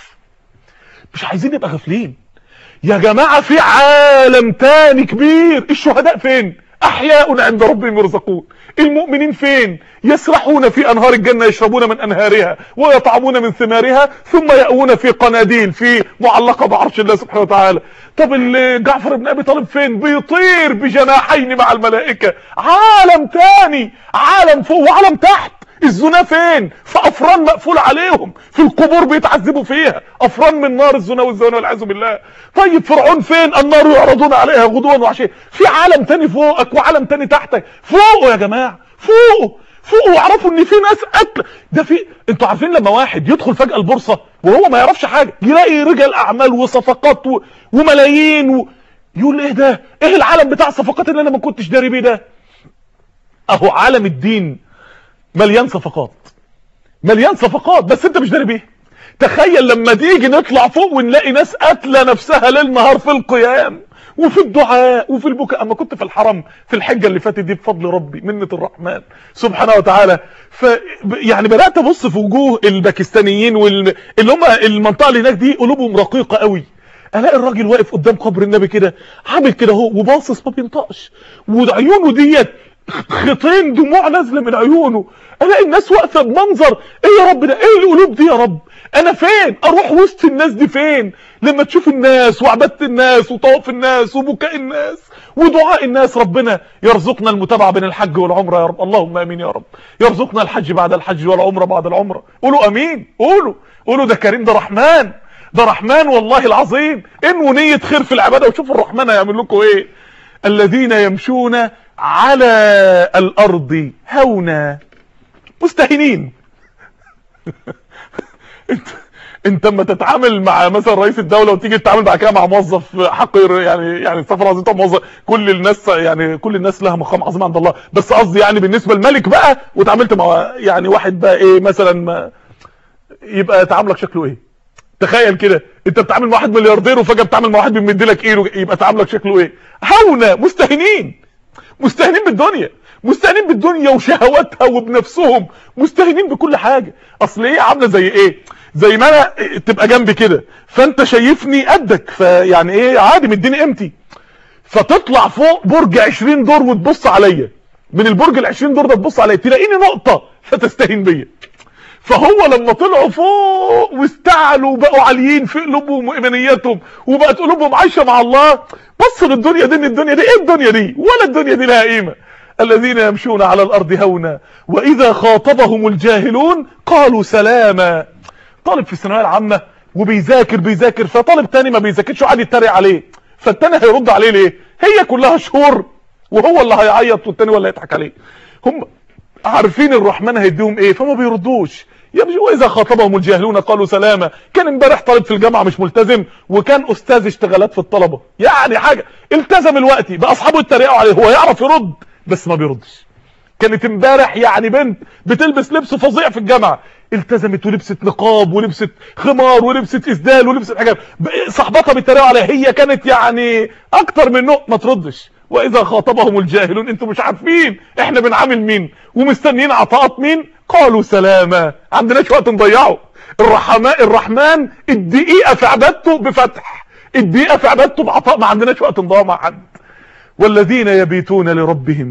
مش عايزين نبقى غافلين يا جماعه في عالم تاني كبير الشهداء فين احياء عند ربهم يرزقون المؤمنين فين يسرحون في انهار الجنه يشربون من انهارها ويطعمون من ثمارها ثم يأوون في قناديل في معلقه بعرش الله سبحانه وتعالى طب اللي جعفر بن ابي طالب فين بيطير بجناحين مع الملائكه عالم تاني عالم فوق وعالم تحت الزنا فين في افران مقفول عليهم في القبور بيتعذبوا فيها افران من نار الزنا والزنا والعياذ بالله طيب فرعون فين النار يعرضون عليها غدوا وعشيا في عالم تاني فوقك وعالم تاني تحتك فوقه يا جماعه فوقه فوقه واعرفوا ان في ناس قتل ده في انتوا عارفين لما واحد يدخل فجاه البورصه وهو ما يعرفش حاجه يلاقي رجال اعمال وصفقات و... وملايين و... يقول ايه ده ايه العالم بتاع الصفقات اللي انا ما كنتش داري بيه ده اهو عالم الدين مليان صفقات مليان صفقات بس انت مش داري بيها تخيل لما تيجي نطلع فوق ونلاقي ناس قاتله نفسها ليل نهار في القيام وفي الدعاء وفي البكاء اما كنت في الحرم في الحجه اللي فاتت دي بفضل ربي منه الرحمن سبحانه وتعالى ف يعني بدات ابص في وجوه الباكستانيين وال... اللي هم المنطقه اللي هناك دي قلوبهم رقيقه قوي الاقي الراجل واقف قدام قبر النبي كده عامل كده اهو وباصص ما بينطقش وعيونه ديت خطين دموع نازله من عيونه الاقي الناس واقفه بمنظر ايه يا رب ده ايه القلوب دي يا رب انا فين اروح وسط الناس دي فين لما تشوف الناس وعباده الناس وطواف الناس وبكاء الناس ودعاء الناس ربنا يرزقنا المتابعه بين الحج والعمره يا رب اللهم امين يا رب يرزقنا الحج بعد الحج والعمره بعد العمره قولوا امين قولوا قولوا ده كريم ده رحمن ده رحمن والله العظيم انووا نيه خير في العباده وشوفوا الرحمن هيعمل لكم ايه الذين يمشون على الارض هونا مستهينين انت انت اما تتعامل مع مثلا رئيس الدوله وتيجي تتعامل بعد كده مع موظف حقير يعني يعني استغفر الله العظيم موظف كل الناس يعني كل الناس لها مقام عظيم عند الله بس قصدي يعني بالنسبه للملك بقى وتعاملت مع يعني واحد بقى ايه مثلا ما يبقى تعاملك شكله ايه تخيل كده انت بتتعامل مع واحد ملياردير وفجاه بتتعامل مع واحد بيمد لك ايده يبقى تعاملك شكله ايه هونه مستهينين مستهينين بالدنيا مستهينين بالدنيا وشهواتها وبنفسهم مستهينين بكل حاجه اصل ايه عامله زي ايه زي ما انا تبقى جنبي كده فانت شايفني قدك فيعني ايه عادي مديني قيمتي فتطلع فوق برج 20 دور وتبص عليا من البرج ال 20 دور ده تبص عليا تلاقيني نقطه فتستهين بيا فهو لما طلعوا فوق واستعلوا وبقوا عاليين في قلوبهم وايمانياتهم وبقت قلوبهم عايشه مع الله بصوا للدنيا دي ان الدنيا دي ايه الدنيا دي ولا الدنيا دي لها قيمه الذين يمشون على الارض هونا واذا خاطبهم الجاهلون قالوا سلاما طالب في الثانويه العامه وبيذاكر بيذاكر فطالب تاني ما بيذاكرش وقعد يتريق عليه فالتاني هيرد عليه ليه هي كلها شهور وهو اللي هيعيط والتاني ولا يضحك عليه هم عارفين الرحمن هيديهم ايه فما بيردوش يا واذا خاطبهم الجاهلون قالوا سلاما كان امبارح طالب في الجامعه مش ملتزم وكان استاذ اشتغالات في الطلبه يعني حاجه التزم الوقت بقى اصحابه يتريقوا عليه هو يعرف يرد بس ما بيردش كانت امبارح يعني بنت بتلبس لبس فظيع في الجامعه التزمت ولبست نقاب ولبست خمار ولبست اسدال ولبست حاجات صاحبتها بيتريقوا عليها هي كانت يعني اكتر من نقط ما تردش واذا خاطبهم الجاهلون انتوا مش عارفين احنا بنعامل مين ومستنيين عطاءات مين قالوا سلاما عندناش وقت نضيعه الرحمن الرحمن الدقيقه في عبادته بفتح الدقيقه في عبادته بعطاء ما عندناش وقت نضيعه مع حد والذين يبيتون لربهم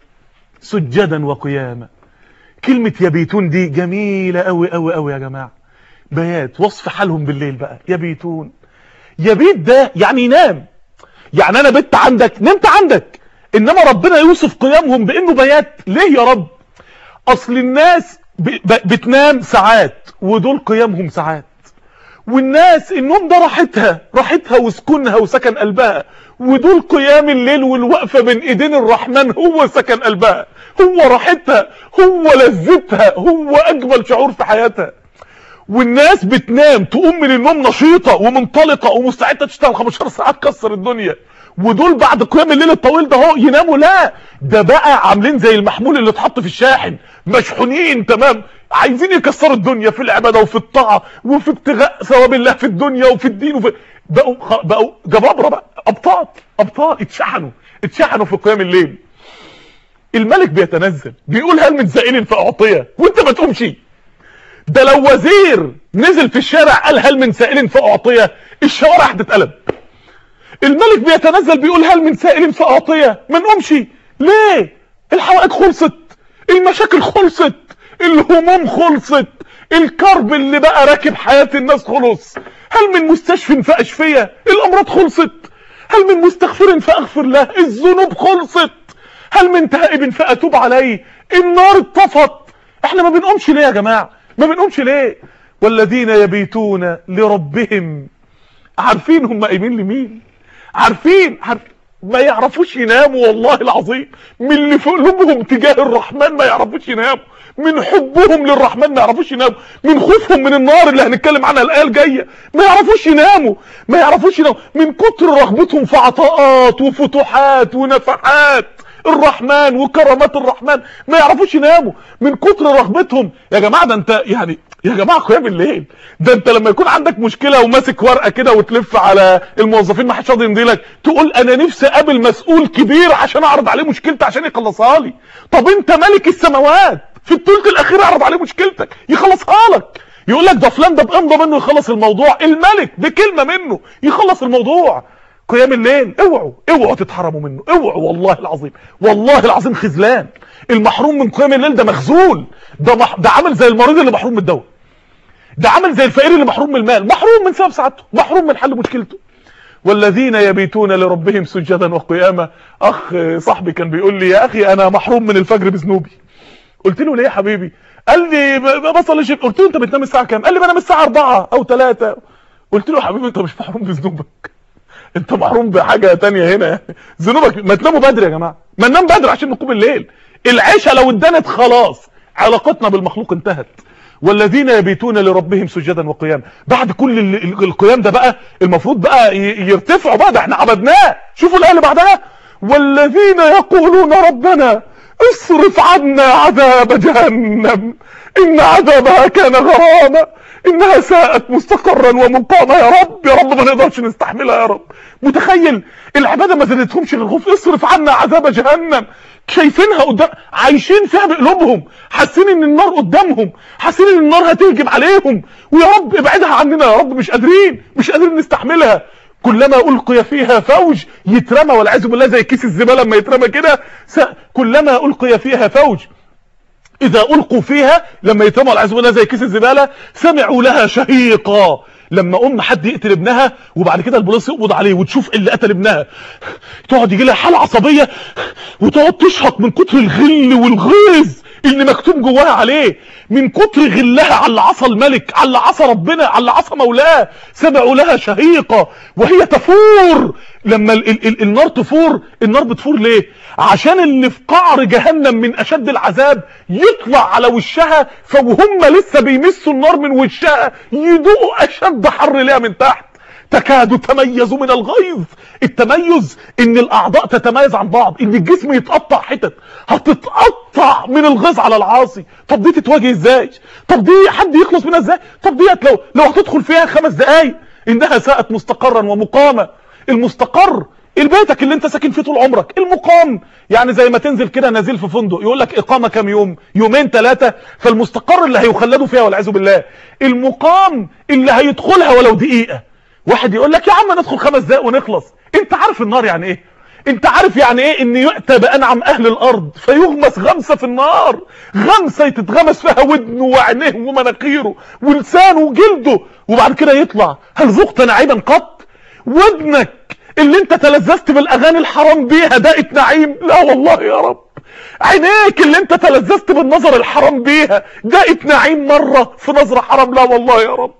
سجدا وقياما كلمة يبيتون دي جميلة قوي قوي قوي يا جماعة بيات وصف حالهم بالليل بقى يبيتون يبيت ده يعني ينام يعني انا بت عندك نمت عندك انما ربنا يوصف قيامهم بانه بيات ليه يا رب اصل الناس بتنام ساعات ودول قيامهم ساعات والناس النوم ده راحتها راحتها وسكنها وسكن قلبها ودول قيام الليل والوقفة بين ايدين الرحمن هو سكن قلبها هو راحتها هو لذتها هو اجمل شعور في حياتها والناس بتنام تقوم من النوم نشيطة ومنطلقة ومستعدة تشتغل 15 ساعة تكسر الدنيا ودول بعد قيام الليل الطويل ده اهو يناموا لا ده بقى عاملين زي المحمول اللي اتحط في الشاحن مشحونين تمام عايزين يكسروا الدنيا في العباده وفي الطاعه وفي ابتغاء ثواب الله في الدنيا وفي الدين وفي بقوا خ... بقوا جبابره بقى ابطال ابطال اتشحنوا اتشحنوا في قيام الليل الملك بيتنزل بيقول هل من سائل فاعطيه وانت ما تقومش ده لو وزير نزل في الشارع قال هل من سائل فاعطيه الشوارع هتتقلب الملك بيتنزل بيقول هل من سائل فاعطيه ما نقومش ليه الحوائج خلصت المشاكل خلصت الهموم خلصت الكرب اللي بقى راكب حياة الناس خلص هل من مستشفى فاشفية الامراض خلصت هل من مستغفر فاغفر له الذنوب خلصت هل من تائب فاتوب عليه النار اتطفت احنا ما بنقومش ليه يا جماعة ما بنقومش ليه والذين يبيتون لربهم عارفين هم قايمين لمين عارفين عارف ما يعرفوش يناموا والله العظيم من اللي في قلوبهم تجاه الرحمن ما يعرفوش يناموا من حبهم للرحمن ما يعرفوش يناموا من خوفهم من النار اللي هنتكلم عنها الايه الجايه ما يعرفوش يناموا ما يعرفوش يناموا من كتر رغبتهم في عطاءات وفتوحات ونفحات الرحمن وكرامات الرحمن ما يعرفوش يناموا من كتر رغبتهم يا جماعه ده انت يعني يا جماعه قيام الليل ده انت لما يكون عندك مشكله وماسك ورقه كده وتلف على الموظفين ما حدش راضي يمضي لك تقول انا نفسي اقابل مسؤول كبير عشان اعرض عليه مشكلتي عشان يخلصها لي طب انت ملك السماوات في الثلث الاخير اعرض عليه مشكلتك يخلصها لك يقول لك ده فلان ده بامضى منه يخلص الموضوع الملك بكلمه منه يخلص الموضوع قيام الليل اوعوا اوعوا تتحرموا منه اوعوا والله العظيم والله العظيم خذلان المحروم من قيام الليل ده مخذول ده مح... ده عامل زي المريض اللي محروم من الدواء ده عامل زي الفقير اللي محروم من المال محروم من سبب سعادته محروم من حل مشكلته والذين يبيتون لربهم سجدا وقياما اخ صاحبي كان بيقول لي يا اخي انا محروم من الفجر بذنوبي قلت له ليه يا حبيبي قال لي بصلي شيء قلت له انت بتنام الساعه كام قال لي بنام الساعه 4 او 3 قلت له يا حبيبي انت مش محروم بذنوبك انت محروم بحاجه تانية هنا يعني ذنوبك ما تناموا بدري يا جماعه ما ننام بدري عشان نقوم الليل العشاء لو اتدنت خلاص علاقتنا بالمخلوق انتهت والذين يبيتون لربهم سجدا وقياما بعد كل ال- ال- القيام ده بقى المفروض بقى ي- يرتفعوا بقى ده احنا عبدناه شوفوا الايه اللي بعدها والذين يقولون ربنا اصرف عنا عذاب جهنم ان عذابها كان غراما انها ساءت مستقرا ومقاما يا رب يا رب ما نقدرش نستحملها يا رب متخيل العباده ما زادتهمش غير خوف اصرف عنا عذاب جهنم شايفينها قدام عايشين فيها بقلوبهم حاسين ان النار قدامهم حاسين ان النار هتهجم عليهم ويا رب ابعدها عننا يا رب مش قادرين مش قادرين نستحملها كلما القي فيها فوج يترمى والعياذ بالله زي كيس الزباله لما يترمى كده س- كلما القي فيها فوج اذا القوا فيها لما يترموا والعياذ بالله زي كيس الزباله سمعوا لها شهيقا لما ام حد يقتل ابنها وبعد كده البوليس يقبض عليه وتشوف اللي قتل ابنها تقعد يجي لها حاله عصبيه وتقعد تشهق من كتر الغل والغيظ اللي مكتوب جواها عليه من كتر غلها على اللي عصى الملك على اللي عصى ربنا على اللي عصى مولاه سمعوا لها شهيقه وهي تفور لما ال ال ال النار تفور النار بتفور ليه عشان اللي في قعر جهنم من اشد العذاب يطلع على وشها فوهم لسه بيمسوا النار من وشها يدوقوا اشد حر ليها من تحت تكاد تميز من الغيظ التميز ان الاعضاء تتميز عن بعض ان الجسم يتقطع حتت هتتقطع من الغيظ على العاصي طب دي تتواجه ازاي طب دي حد يخلص منها ازاي طب ديت لو لو هتدخل فيها خمس دقايق انها ساءت مستقرا ومقاما المستقر البيتك اللي انت ساكن فيه طول عمرك المقام يعني زي ما تنزل كده نازل في فندق يقول لك اقامه كام يوم يومين ثلاثه فالمستقر اللي هيخلدوا فيها والعياذ بالله المقام اللي هيدخلها ولو دقيقه واحد يقول لك يا عم ندخل خمس دقايق ونخلص انت عارف النار يعني ايه انت عارف يعني ايه ان يؤتى بانعم اهل الارض فيغمس غمسه في النار غمسه تتغمس فيها ودنه وعينيه ومناخيره ولسانه وجلده وبعد كده يطلع هل ذقت نعيما قط ودنك اللي انت تلذذت بالاغاني الحرام بيها دقت نعيم لا والله يا رب عينيك اللي انت تلذذت بالنظر الحرام بيها دقت نعيم مره في نظره حرام لا والله يا رب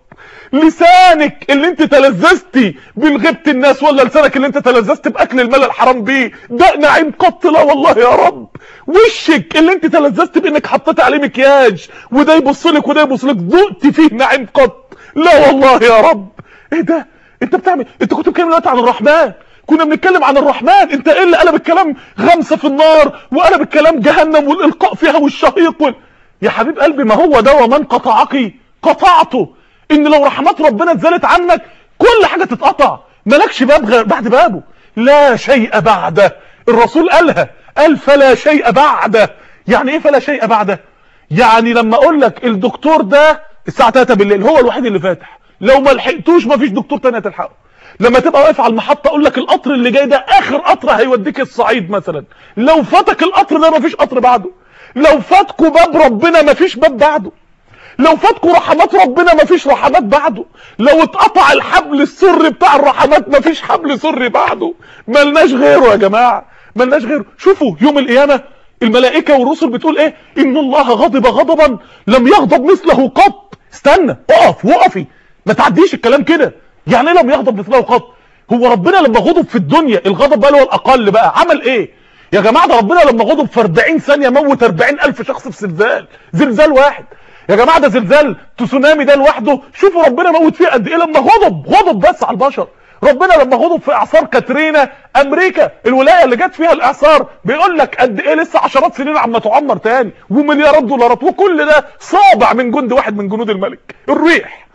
لسانك اللي انت تلذذتي بالغيبة الناس ولا لسانك اللي انت تلذذت باكل المال الحرام بيه ده نعيم قط لا والله يا رب وشك اللي انت تلذذت بانك حطيت عليه مكياج وده يبص لك وده يبص لك ذقت فيه نعيم قط لا والله يا رب ايه ده انت بتعمل انت كنت بتتكلم دلوقتي عن الرحمن كنا بنتكلم عن الرحمن انت ايه اللي قلب الكلام غمسه في النار وقلب الكلام جهنم والالقاء فيها والشهيق وال... يا حبيب قلبي ما هو ده ومن قطعك قطعته ان لو رحمات ربنا اتزالت عنك كل حاجه تتقطع مالكش باب غير بعد بابه لا شيء بعده الرسول قالها قال فلا شيء بعده يعني ايه فلا شيء بعده يعني لما اقول لك الدكتور ده الساعه 3 بالليل هو الوحيد اللي فاتح لو ما لحقتوش مفيش دكتور تاني هتلحقه لما تبقى واقف على المحطه اقول لك القطر اللي جاي ده اخر قطر هيوديك الصعيد مثلا لو فاتك القطر ده مفيش قطر بعده لو فاتكوا باب ربنا مفيش باب بعده لو فاتكوا رحمات ربنا مفيش رحمات بعده لو اتقطع الحبل السري بتاع الرحمات مفيش حبل سري بعده ملناش غيره يا جماعه ملناش غيره شوفوا يوم القيامه الملائكه والرسل بتقول ايه ان الله غضب غضبا لم يغضب مثله قط استنى اقف وقفي ما تعديش الكلام كده يعني ايه لم يغضب مثله قط هو ربنا لما غضب في الدنيا الغضب بقى اللي هو الاقل بقى عمل ايه يا جماعه ده ربنا لما غضب في 40 ثانيه موت 40000 شخص في زلزال زلزال واحد يا جماعه ده زلزال تسونامي ده لوحده شوفوا ربنا موت فيه قد ايه لما غضب غضب بس على البشر ربنا لما غضب في اعصار كاترينا امريكا الولايه اللي جت فيها الاعصار بيقول لك قد ايه لسه عشرات سنين عما تعمر تاني ومليارات دولارات وكل ده صابع من جند واحد من جنود الملك الريح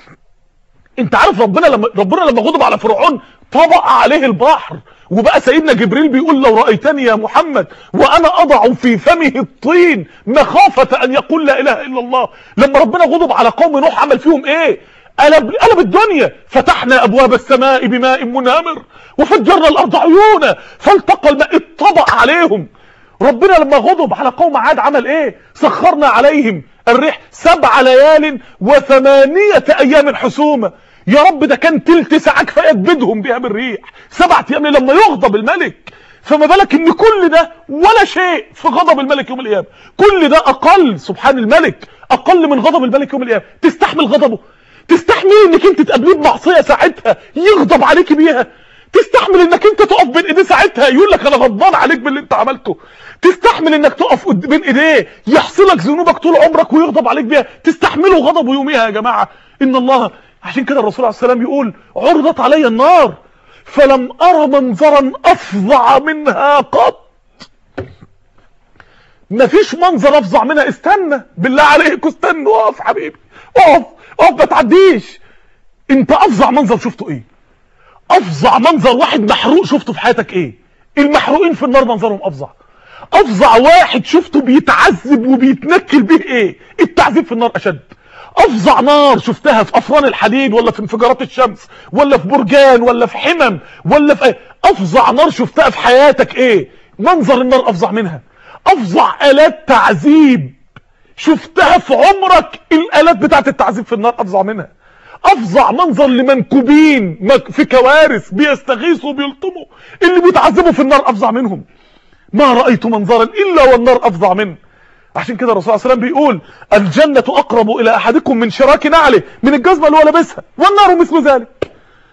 انت عارف ربنا لما ربنا لما غضب على فرعون طبق عليه البحر وبقى سيدنا جبريل بيقول لو رأيتني يا محمد وأنا أضع في فمه الطين مخافة أن يقول لا إله إلا الله لما ربنا غضب على قوم نوح عمل فيهم إيه قلب, قلب الدنيا فتحنا أبواب السماء بماء منهمر وفجرنا الأرض عيونا فالتقى الماء اتطبق عليهم ربنا لما غضب على قوم عاد عمل ايه سخرنا عليهم الريح سبع ليال وثمانية ايام حسومة يا رب ده كان تلت ساعة كفاية تبيدهم بيها بالريح سبعة ايام لما يغضب الملك فما بالك ان كل ده ولا شيء في غضب الملك يوم القيامة كل ده اقل سبحان الملك اقل من غضب الملك يوم القيامة تستحمل غضبه تستحمل انك انت تقابليه بمعصية ساعتها يغضب عليك بيها تستحمل تستحمل انك انت تقف بين ايديه ساعتها يقول لك انا غضبان عليك باللي انت عملته تستحمل انك تقف قد- بين ايديه يحصلك ذنوبك طول عمرك ويغضب عليك بيها تستحمله غضبه يوميها يا جماعه ان الله عشان كده الرسول عليه السلام يقول عرضت علي النار فلم ارى منظرا افظع منها قط مفيش منظر افظع منها استنى بالله عليك استنى اقف حبيبي اقف اقف ما تعديش انت افظع منظر شفته ايه افظع منظر واحد محروق شفته في حياتك ايه المحروقين في النار منظرهم افظع افظع واحد شفته بيتعذب وبيتنكل به ايه التعذيب في النار اشد افظع نار شفتها في افران الحديد ولا في انفجارات الشمس ولا في برجان ولا في حمم ولا في ايه افظع نار شفتها في حياتك ايه منظر النار افظع منها افظع الات تعذيب شفتها في عمرك الالات بتاعت التعذيب في النار افظع منها افظع منظر لمنكوبين مك- في كوارث بيستغيثوا وبيلطموا اللي بيتعذبوا في النار افظع منهم ما رأيت منظرا الا والنار افظع منه عشان كده الرسول صلى الله عليه وسلم بيقول الجنة اقرب الى احدكم من شراك نعله من الجزمة اللي هو لابسها والنار مثل ذلك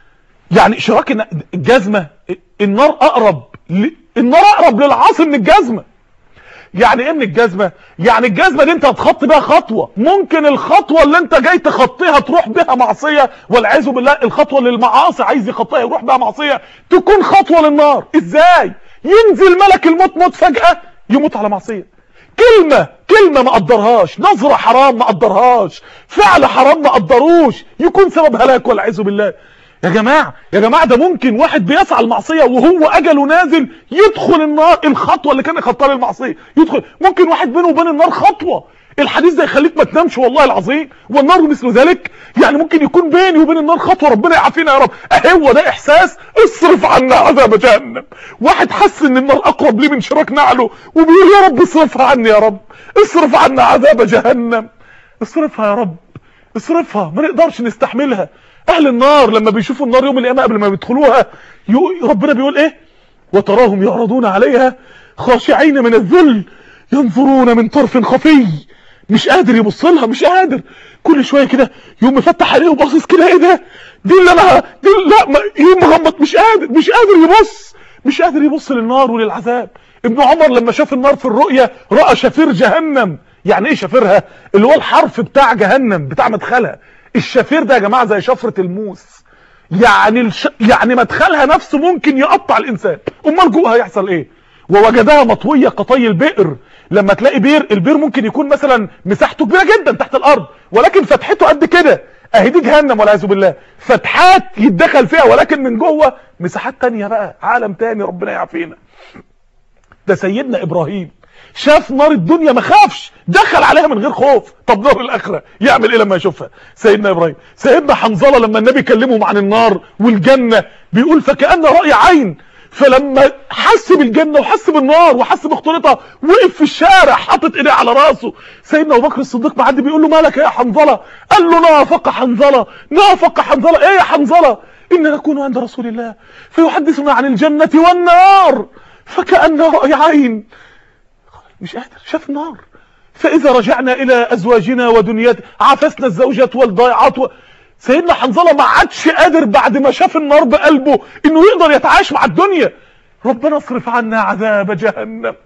يعني شراك الن- الجزمة النار اقرب ل... النار اقرب للعاصي من الجزمة يعني ايه من الجزمة يعني الجزمة دي انت هتخط بيها خطوة ممكن الخطوة اللي انت جاي تخطيها تروح بها معصية والعياذ بالله الخطوة اللي المعاصي عايز يخطيها يروح بها معصية تكون خطوة للنار ازاي ينزل ملك الموت موت فجأة يموت على معصية كلمة كلمة ما قدرهاش نظرة حرام ما قدرهاش فعل حرام ما قدروش يكون سبب هلاك والعياذ بالله يا جماعة يا جماعة ده ممكن واحد بيسعى المعصية وهو أجله نازل يدخل النار الخطوة اللي كان يخطى المعصية يدخل ممكن واحد بينه وبين النار خطوة الحديث ده يخليك ما تنامش والله العظيم والنار مثل ذلك يعني ممكن يكون بيني وبين النار خطوة ربنا يعافينا يا رب اهو ده احساس اصرف عنا عذاب جهنم واحد حس ان النار اقرب ليه من شراك نعله وبيقول يا رب اصرفها عني يا رب اصرف عنا عذاب جهنم اصرفها يا رب اصرفها ما نقدرش نستحملها اهل النار لما بيشوفوا النار يوم القيامه قبل ما بيدخلوها يو- ربنا بيقول ايه وتراهم يعرضون عليها خاشعين من الذل ينظرون من طرف خفي مش قادر يبص لها مش قادر كل شويه كده يقوم مفتح عليه وباصص كده ايه ده دي اللي انا دي لا ما يقوم مغمض مش قادر مش قادر يبص مش قادر يبص للنار وللعذاب ابن عمر لما شاف النار في الرؤيا راى شفير جهنم يعني ايه شفيرها اللي هو الحرف بتاع جهنم بتاع مدخلها الشفير ده يا جماعه زي شفره الموس يعني الش... يعني مدخلها نفسه ممكن يقطع الانسان امال جوه هيحصل ايه ووجدها مطويه كطي البئر لما تلاقي بير البير ممكن يكون مثلا مساحته كبيره جدا تحت الارض ولكن فتحته قد كده اهي دي جهنم والعياذ بالله فتحات يتدخل فيها ولكن من جوه مساحات تانية بقى عالم تاني ربنا يعافينا ده سيدنا ابراهيم شاف نار الدنيا ما خافش دخل عليها من غير خوف طب نار الاخره يعمل ايه لما يشوفها سيدنا ابراهيم سيدنا حنظله لما النبي كلمهم عن النار والجنه بيقول فكأن رأي عين فلما حس بالجنه وحس بالنار وحس بخطورتها وقف في الشارع حاطط ايديه على راسه سيدنا ابو بكر الصديق معدي بيقول له مالك يا حنظله قال له نافق حنظله نافق حنظله ايه يا حنظله ان نكون عند رسول الله فيحدثنا عن الجنه والنار فكأن رأي عين مش قادر شاف النار فإذا رجعنا إلى أزواجنا ودنيات عافسنا الزوجات والضيعات و... سيدنا حنظلة ما عادش قادر بعد ما شاف النار بقلبه إنه يقدر يتعايش مع الدنيا ربنا اصرف عنا عذاب جهنم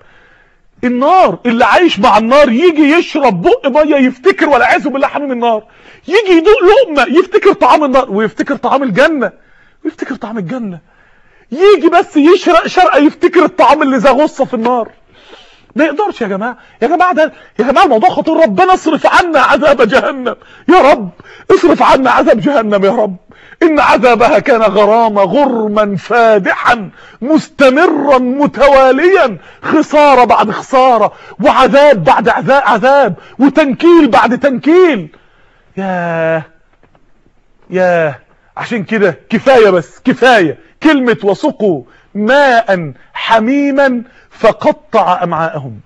النار اللي عايش مع النار يجي يشرب بق ميه يفتكر والعياذ بالله حميم النار يجي يدوق لقمه يفتكر طعام النار ويفتكر طعام الجنه ويفتكر طعام الجنه يجي بس يشرق شرقه يفتكر الطعام اللي زي غصه في النار ما يقدرش يا جماعه يا جماعه ده يا جماعه الموضوع خطير ربنا اصرف عنا عذاب جهنم يا رب اصرف عنا عذاب جهنم يا رب ان عذابها كان غرامة غرما فادحا مستمرا متواليا خسارة بعد خسارة وعذاب بعد عذاب, عذاب وتنكيل بعد تنكيل ياه ياه عشان كده كفاية بس كفاية كلمة وسقوا ماء حميما فقطع امعاءهم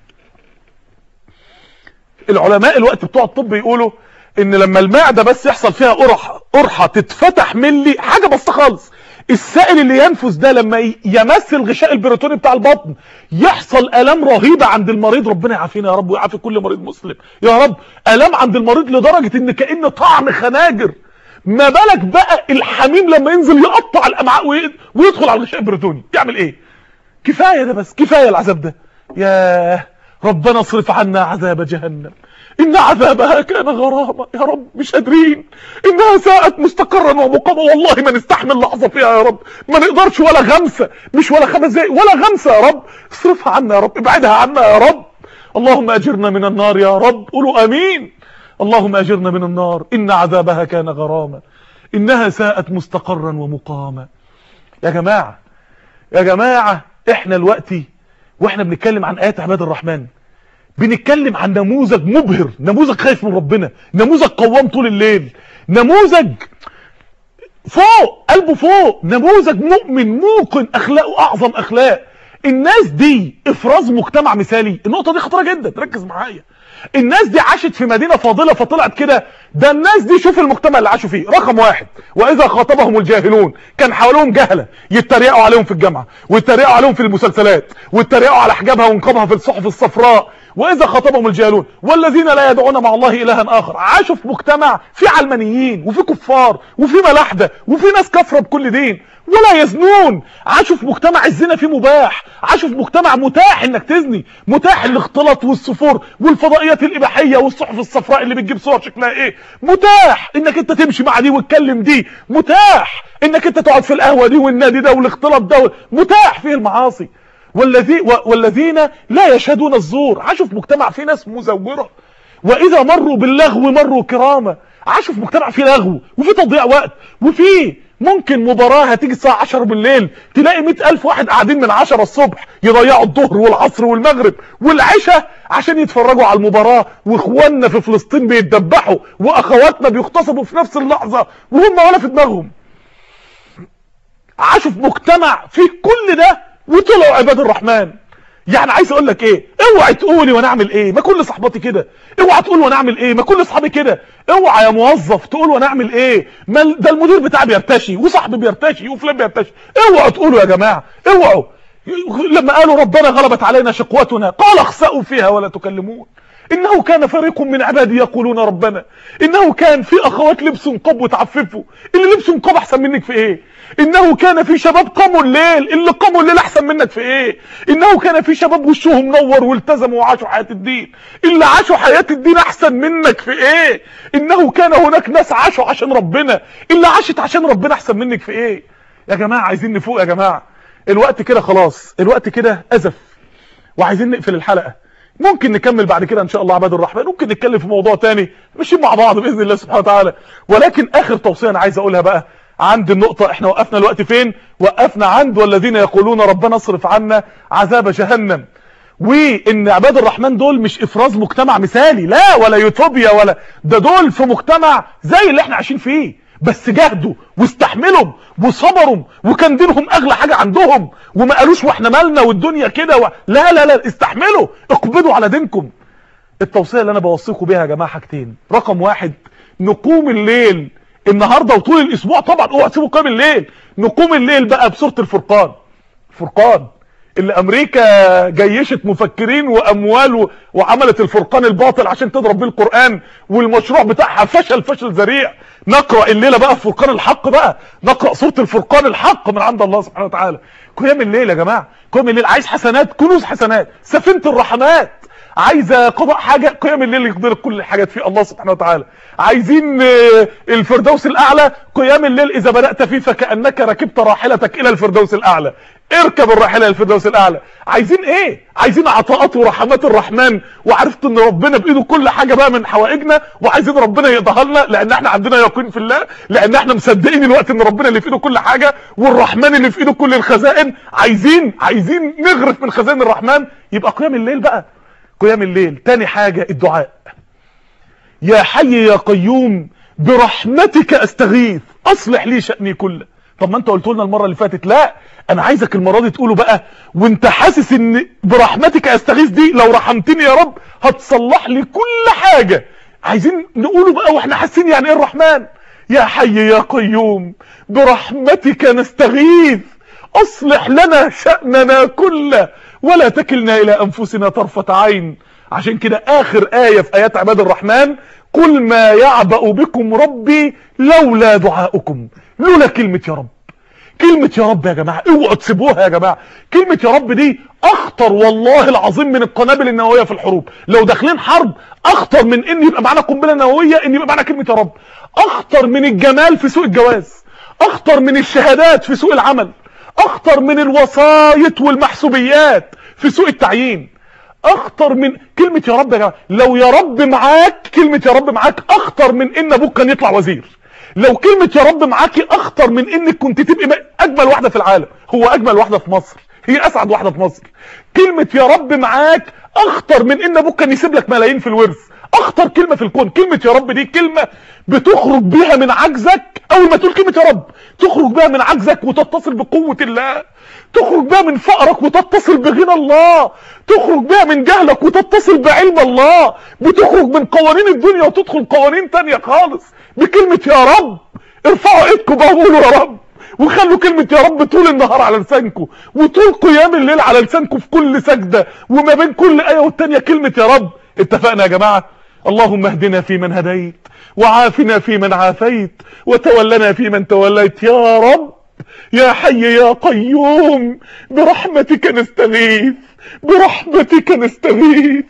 العلماء الوقت بتوع الطب يقولوا ان لما المعدة بس يحصل فيها قرحة قرحة تتفتح ملي حاجة بسيطة خالص السائل اللي ينفذ ده لما يمس الغشاء البريتوني بتاع البطن يحصل الام رهيبة عند المريض ربنا يعافينا يا رب ويعافي كل مريض مسلم يا رب الام عند المريض لدرجة ان كأن طعم خناجر ما بالك بقى الحميم لما ينزل يقطع الامعاء وي- ويدخل على الغشاء البريتوني يعمل ايه كفايه ده بس كفايه العذاب ده ياه ربنا اصرف عنا عذاب جهنم ان عذابها كان غراما يا رب مش قادرين انها ساءت مستقرا ومقاما والله ما نستحمل لحظه فيها يا رب ما نقدرش ولا غمسه مش ولا خمس دقايق ولا غمسه يا رب اصرفها عنا يا رب ابعدها عنا يا رب اللهم اجرنا من النار يا رب قولوا امين اللهم اجرنا من النار ان عذابها كان غراما انها ساءت مستقرا ومقاما يا جماعه يا جماعه احنا دلوقتي واحنا بنتكلم عن ايات عباد الرحمن بنتكلم عن نموذج مبهر نموذج خايف من ربنا نموذج قوام طول الليل نموذج فوق قلبه فوق نموذج مؤمن موقن اخلاقه اعظم اخلاق الناس دي افراز مجتمع مثالي النقطه دي خطيره جدا ركز معايا الناس دي عاشت في مدينه فاضله فطلعت كده ده الناس دي شوف المجتمع اللي عاشوا فيه رقم واحد واذا خاطبهم الجاهلون كان حواليهم جهله يتريقوا عليهم في الجامعه ويتريقوا عليهم في المسلسلات ويتريقوا على حجابها ونقابها في الصحف الصفراء واذا خاطبهم الجاهلون والذين لا يدعون مع الله الها اخر عاشوا في مجتمع في علمانيين وفي كفار وفي ملاحده وفي ناس كافره بكل دين ولا يزنون عاشوا في مجتمع الزنا فيه مباح عاشوا في مجتمع متاح انك تزني متاح الاختلاط والسفور والفضائيات الاباحيه والصحف الصفراء اللي بتجيب صور شكلها ايه متاح انك انت تمشي مع دي وتكلم دي متاح انك انت تقعد في القهوه دي والنادي ده والاختلاط ده متاح فيه المعاصي والذي و- والذين لا يشهدون الزور عاشوا في مجتمع فيه ناس مزوره واذا مروا باللغو مروا كراما عاشوا في مجتمع فيه لغو وفي تضييع وقت وفي ممكن مباراة هتيجي الساعة 10 بالليل تلاقي 100 ألف واحد قاعدين من 10 الصبح يضيعوا الظهر والعصر والمغرب والعشاء عشان يتفرجوا على المباراة واخواننا في فلسطين بيتدبحوا واخواتنا بيغتصبوا في نفس اللحظة وهم ولا في دماغهم عاشوا في مجتمع فيه كل ده وطلعوا عباد الرحمن يعني عايز اقول لك ايه اوعي تقولي وانا اعمل ايه ما كل صحباتي كده اوعى تقول وانا اعمل ايه ما كل اصحابي كده اوعى يا موظف تقول وانا اعمل ايه ما ال- ده المدير بتاعي بيرتشي وصاحبي بيرتشي وفلان بيرتشي اوعوا تقولوا يا جماعه اوعوا لما قالوا ربنا غلبت علينا شقوتنا قال اخسأوا فيها ولا تكلمون انه كان فريق من عبادي يقولون ربنا انه كان في اخوات لبسوا نقاب وتعففوا اللي لبسوا نقاب احسن منك في ايه انه كان في شباب قاموا الليل اللي قاموا الليل احسن منك في ايه انه كان في شباب وشهم نور والتزموا وعاشوا حياة الدين اللي عاشوا حياة الدين احسن منك في ايه انه كان هناك ناس عاشوا عشان ربنا اللي عاشت عشان ربنا احسن منك في ايه يا جماعة عايزين نفوق يا جماعة الوقت كده خلاص الوقت كده ازف وعايزين نقفل الحلقة ممكن نكمل بعد كده ان شاء الله عباد الرحمن ممكن نتكلم في موضوع تاني ماشيين مع بعض باذن الله سبحانه وتعالى ولكن اخر توصيه انا عايز اقولها بقى عند النقطة احنا وقفنا الوقت فين وقفنا عند والذين يقولون ربنا اصرف عنا عذاب جهنم وان عباد الرحمن دول مش افراز مجتمع مثالي لا ولا يوتوبيا ولا ده دول في مجتمع زي اللي احنا عايشين فيه بس جهدوا واستحملوا وصبروا وكان دينهم اغلى حاجة عندهم وما قالوش واحنا مالنا والدنيا كده و... لا لا لا استحملوا اقبضوا على دينكم التوصية اللي انا بوصيكم بيها يا جماعة حاجتين رقم واحد نقوم الليل النهاردة وطول الاسبوع طبعا اوعى تسيبوا قيام الليل نقوم الليل بقى بسورة الفرقان فرقان اللي امريكا جيشت مفكرين واموال و... وعملت الفرقان الباطل عشان تضرب بيه القرآن والمشروع بتاعها فشل فشل ذريع نقرأ الليلة بقى فرقان الحق بقى نقرأ سورة الفرقان الحق من عند الله سبحانه وتعالى قيام الليل يا جماعة قيام الليل عايز حسنات كنوز حسنات سفينة الرحمات عايزه قضاء حاجه قيام الليل يقضي لك كل الحاجات في الله سبحانه وتعالى عايزين آه، الفردوس الاعلى قيام الليل اذا بدات فيه فكانك ركبت راحلتك الى الفردوس الاعلى اركب الراحله للفردوس الاعلى عايزين ايه عايزين عطاءات ورحمات الرحمن وعرفت ان ربنا بايده كل حاجه بقى من حوائجنا وعايزين ربنا يقضيها لنا لان احنا عندنا يقين في الله لان احنا مصدقين الوقت ان ربنا اللي في ايده كل حاجه والرحمن اللي في ايده كل الخزائن عايزين عايزين نغرف من خزائن الرحمن يبقى قيام الليل بقى قيام الليل تاني حاجة الدعاء يا حي يا قيوم برحمتك استغيث اصلح لي شأني كله طب ما انت قلت لنا المرة اللي فاتت لا انا عايزك المرة دي تقوله بقى وانت حاسس ان برحمتك استغيث دي لو رحمتني يا رب هتصلح لي كل حاجة عايزين نقوله بقى واحنا حاسين يعني ايه الرحمن يا حي يا قيوم برحمتك نستغيث اصلح لنا شأننا كله ولا تكلنا الى انفسنا طرفة عين عشان كده اخر آية في ايات عباد الرحمن قل ما يعبأ بكم ربي لولا دعاؤكم لولا كلمة يا رب كلمة يا رب يا جماعة اوعوا تسيبوها يا جماعة كلمة يا رب دي اخطر والله العظيم من القنابل النووية في الحروب لو داخلين حرب اخطر من ان يبقى معانا قنبلة نووية ان يبقى معانا كلمة يا رب اخطر من الجمال في سوق الجواز اخطر من الشهادات في سوق العمل اخطر من الوسايط والمحسوبيات في سوق التعيين اخطر من كلمة يا رب يا جماعة لو يا رب معاك كلمة يا رب معاك اخطر من ان ابوك كان يطلع وزير لو كلمة يا رب معاكي اخطر من انك كنت تبقي اجمل واحدة في العالم هو اجمل واحدة في مصر هي اسعد واحدة في مصر كلمة يا رب معاك اخطر من ان ابوك كان يسيب لك ملايين في الورث اخطر كلمة في الكون كلمة يا رب دي كلمة بتخرج بيها من عجزك اول ما تقول كلمة يا رب تخرج بيها من عجزك وتتصل بقوة الله تخرج بيها من فقرك وتتصل بغنى الله تخرج بيها من جهلك وتتصل بعلم الله بتخرج من قوانين الدنيا وتدخل قوانين تانية خالص بكلمة يا رب ارفعوا ايدكم بقى وقولوا يا رب وخلوا كلمة يا رب طول النهار على لسانكم وطول قيام الليل على لسانكم في كل سجدة وما بين كل آية والتانية كلمة يا رب اتفقنا يا جماعة اللهم اهدنا فيمن هديت وعافنا فيمن عافيت وتولنا فيمن توليت يا رب يا حي يا قيوم برحمتك نستغيث برحمتك نستغيث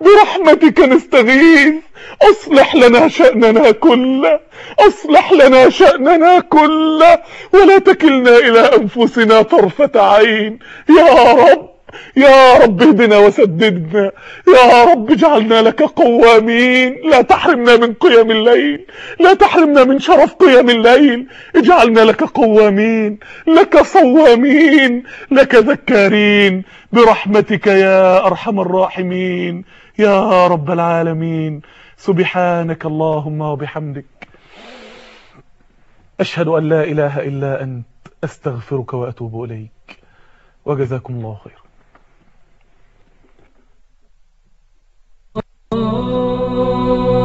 برحمتك نستغيث اصلح لنا شأننا كله اصلح لنا شأننا كله ولا تكلنا الى انفسنا طرفة عين يا رب يا رب اهدنا وسددنا يا رب اجعلنا لك قوامين لا تحرمنا من قيام الليل لا تحرمنا من شرف قيام الليل اجعلنا لك قوامين لك صوامين لك ذكارين برحمتك يا ارحم الراحمين يا رب العالمين سبحانك اللهم وبحمدك اشهد ان لا اله الا انت استغفرك واتوب اليك وجزاكم الله خيرا Oh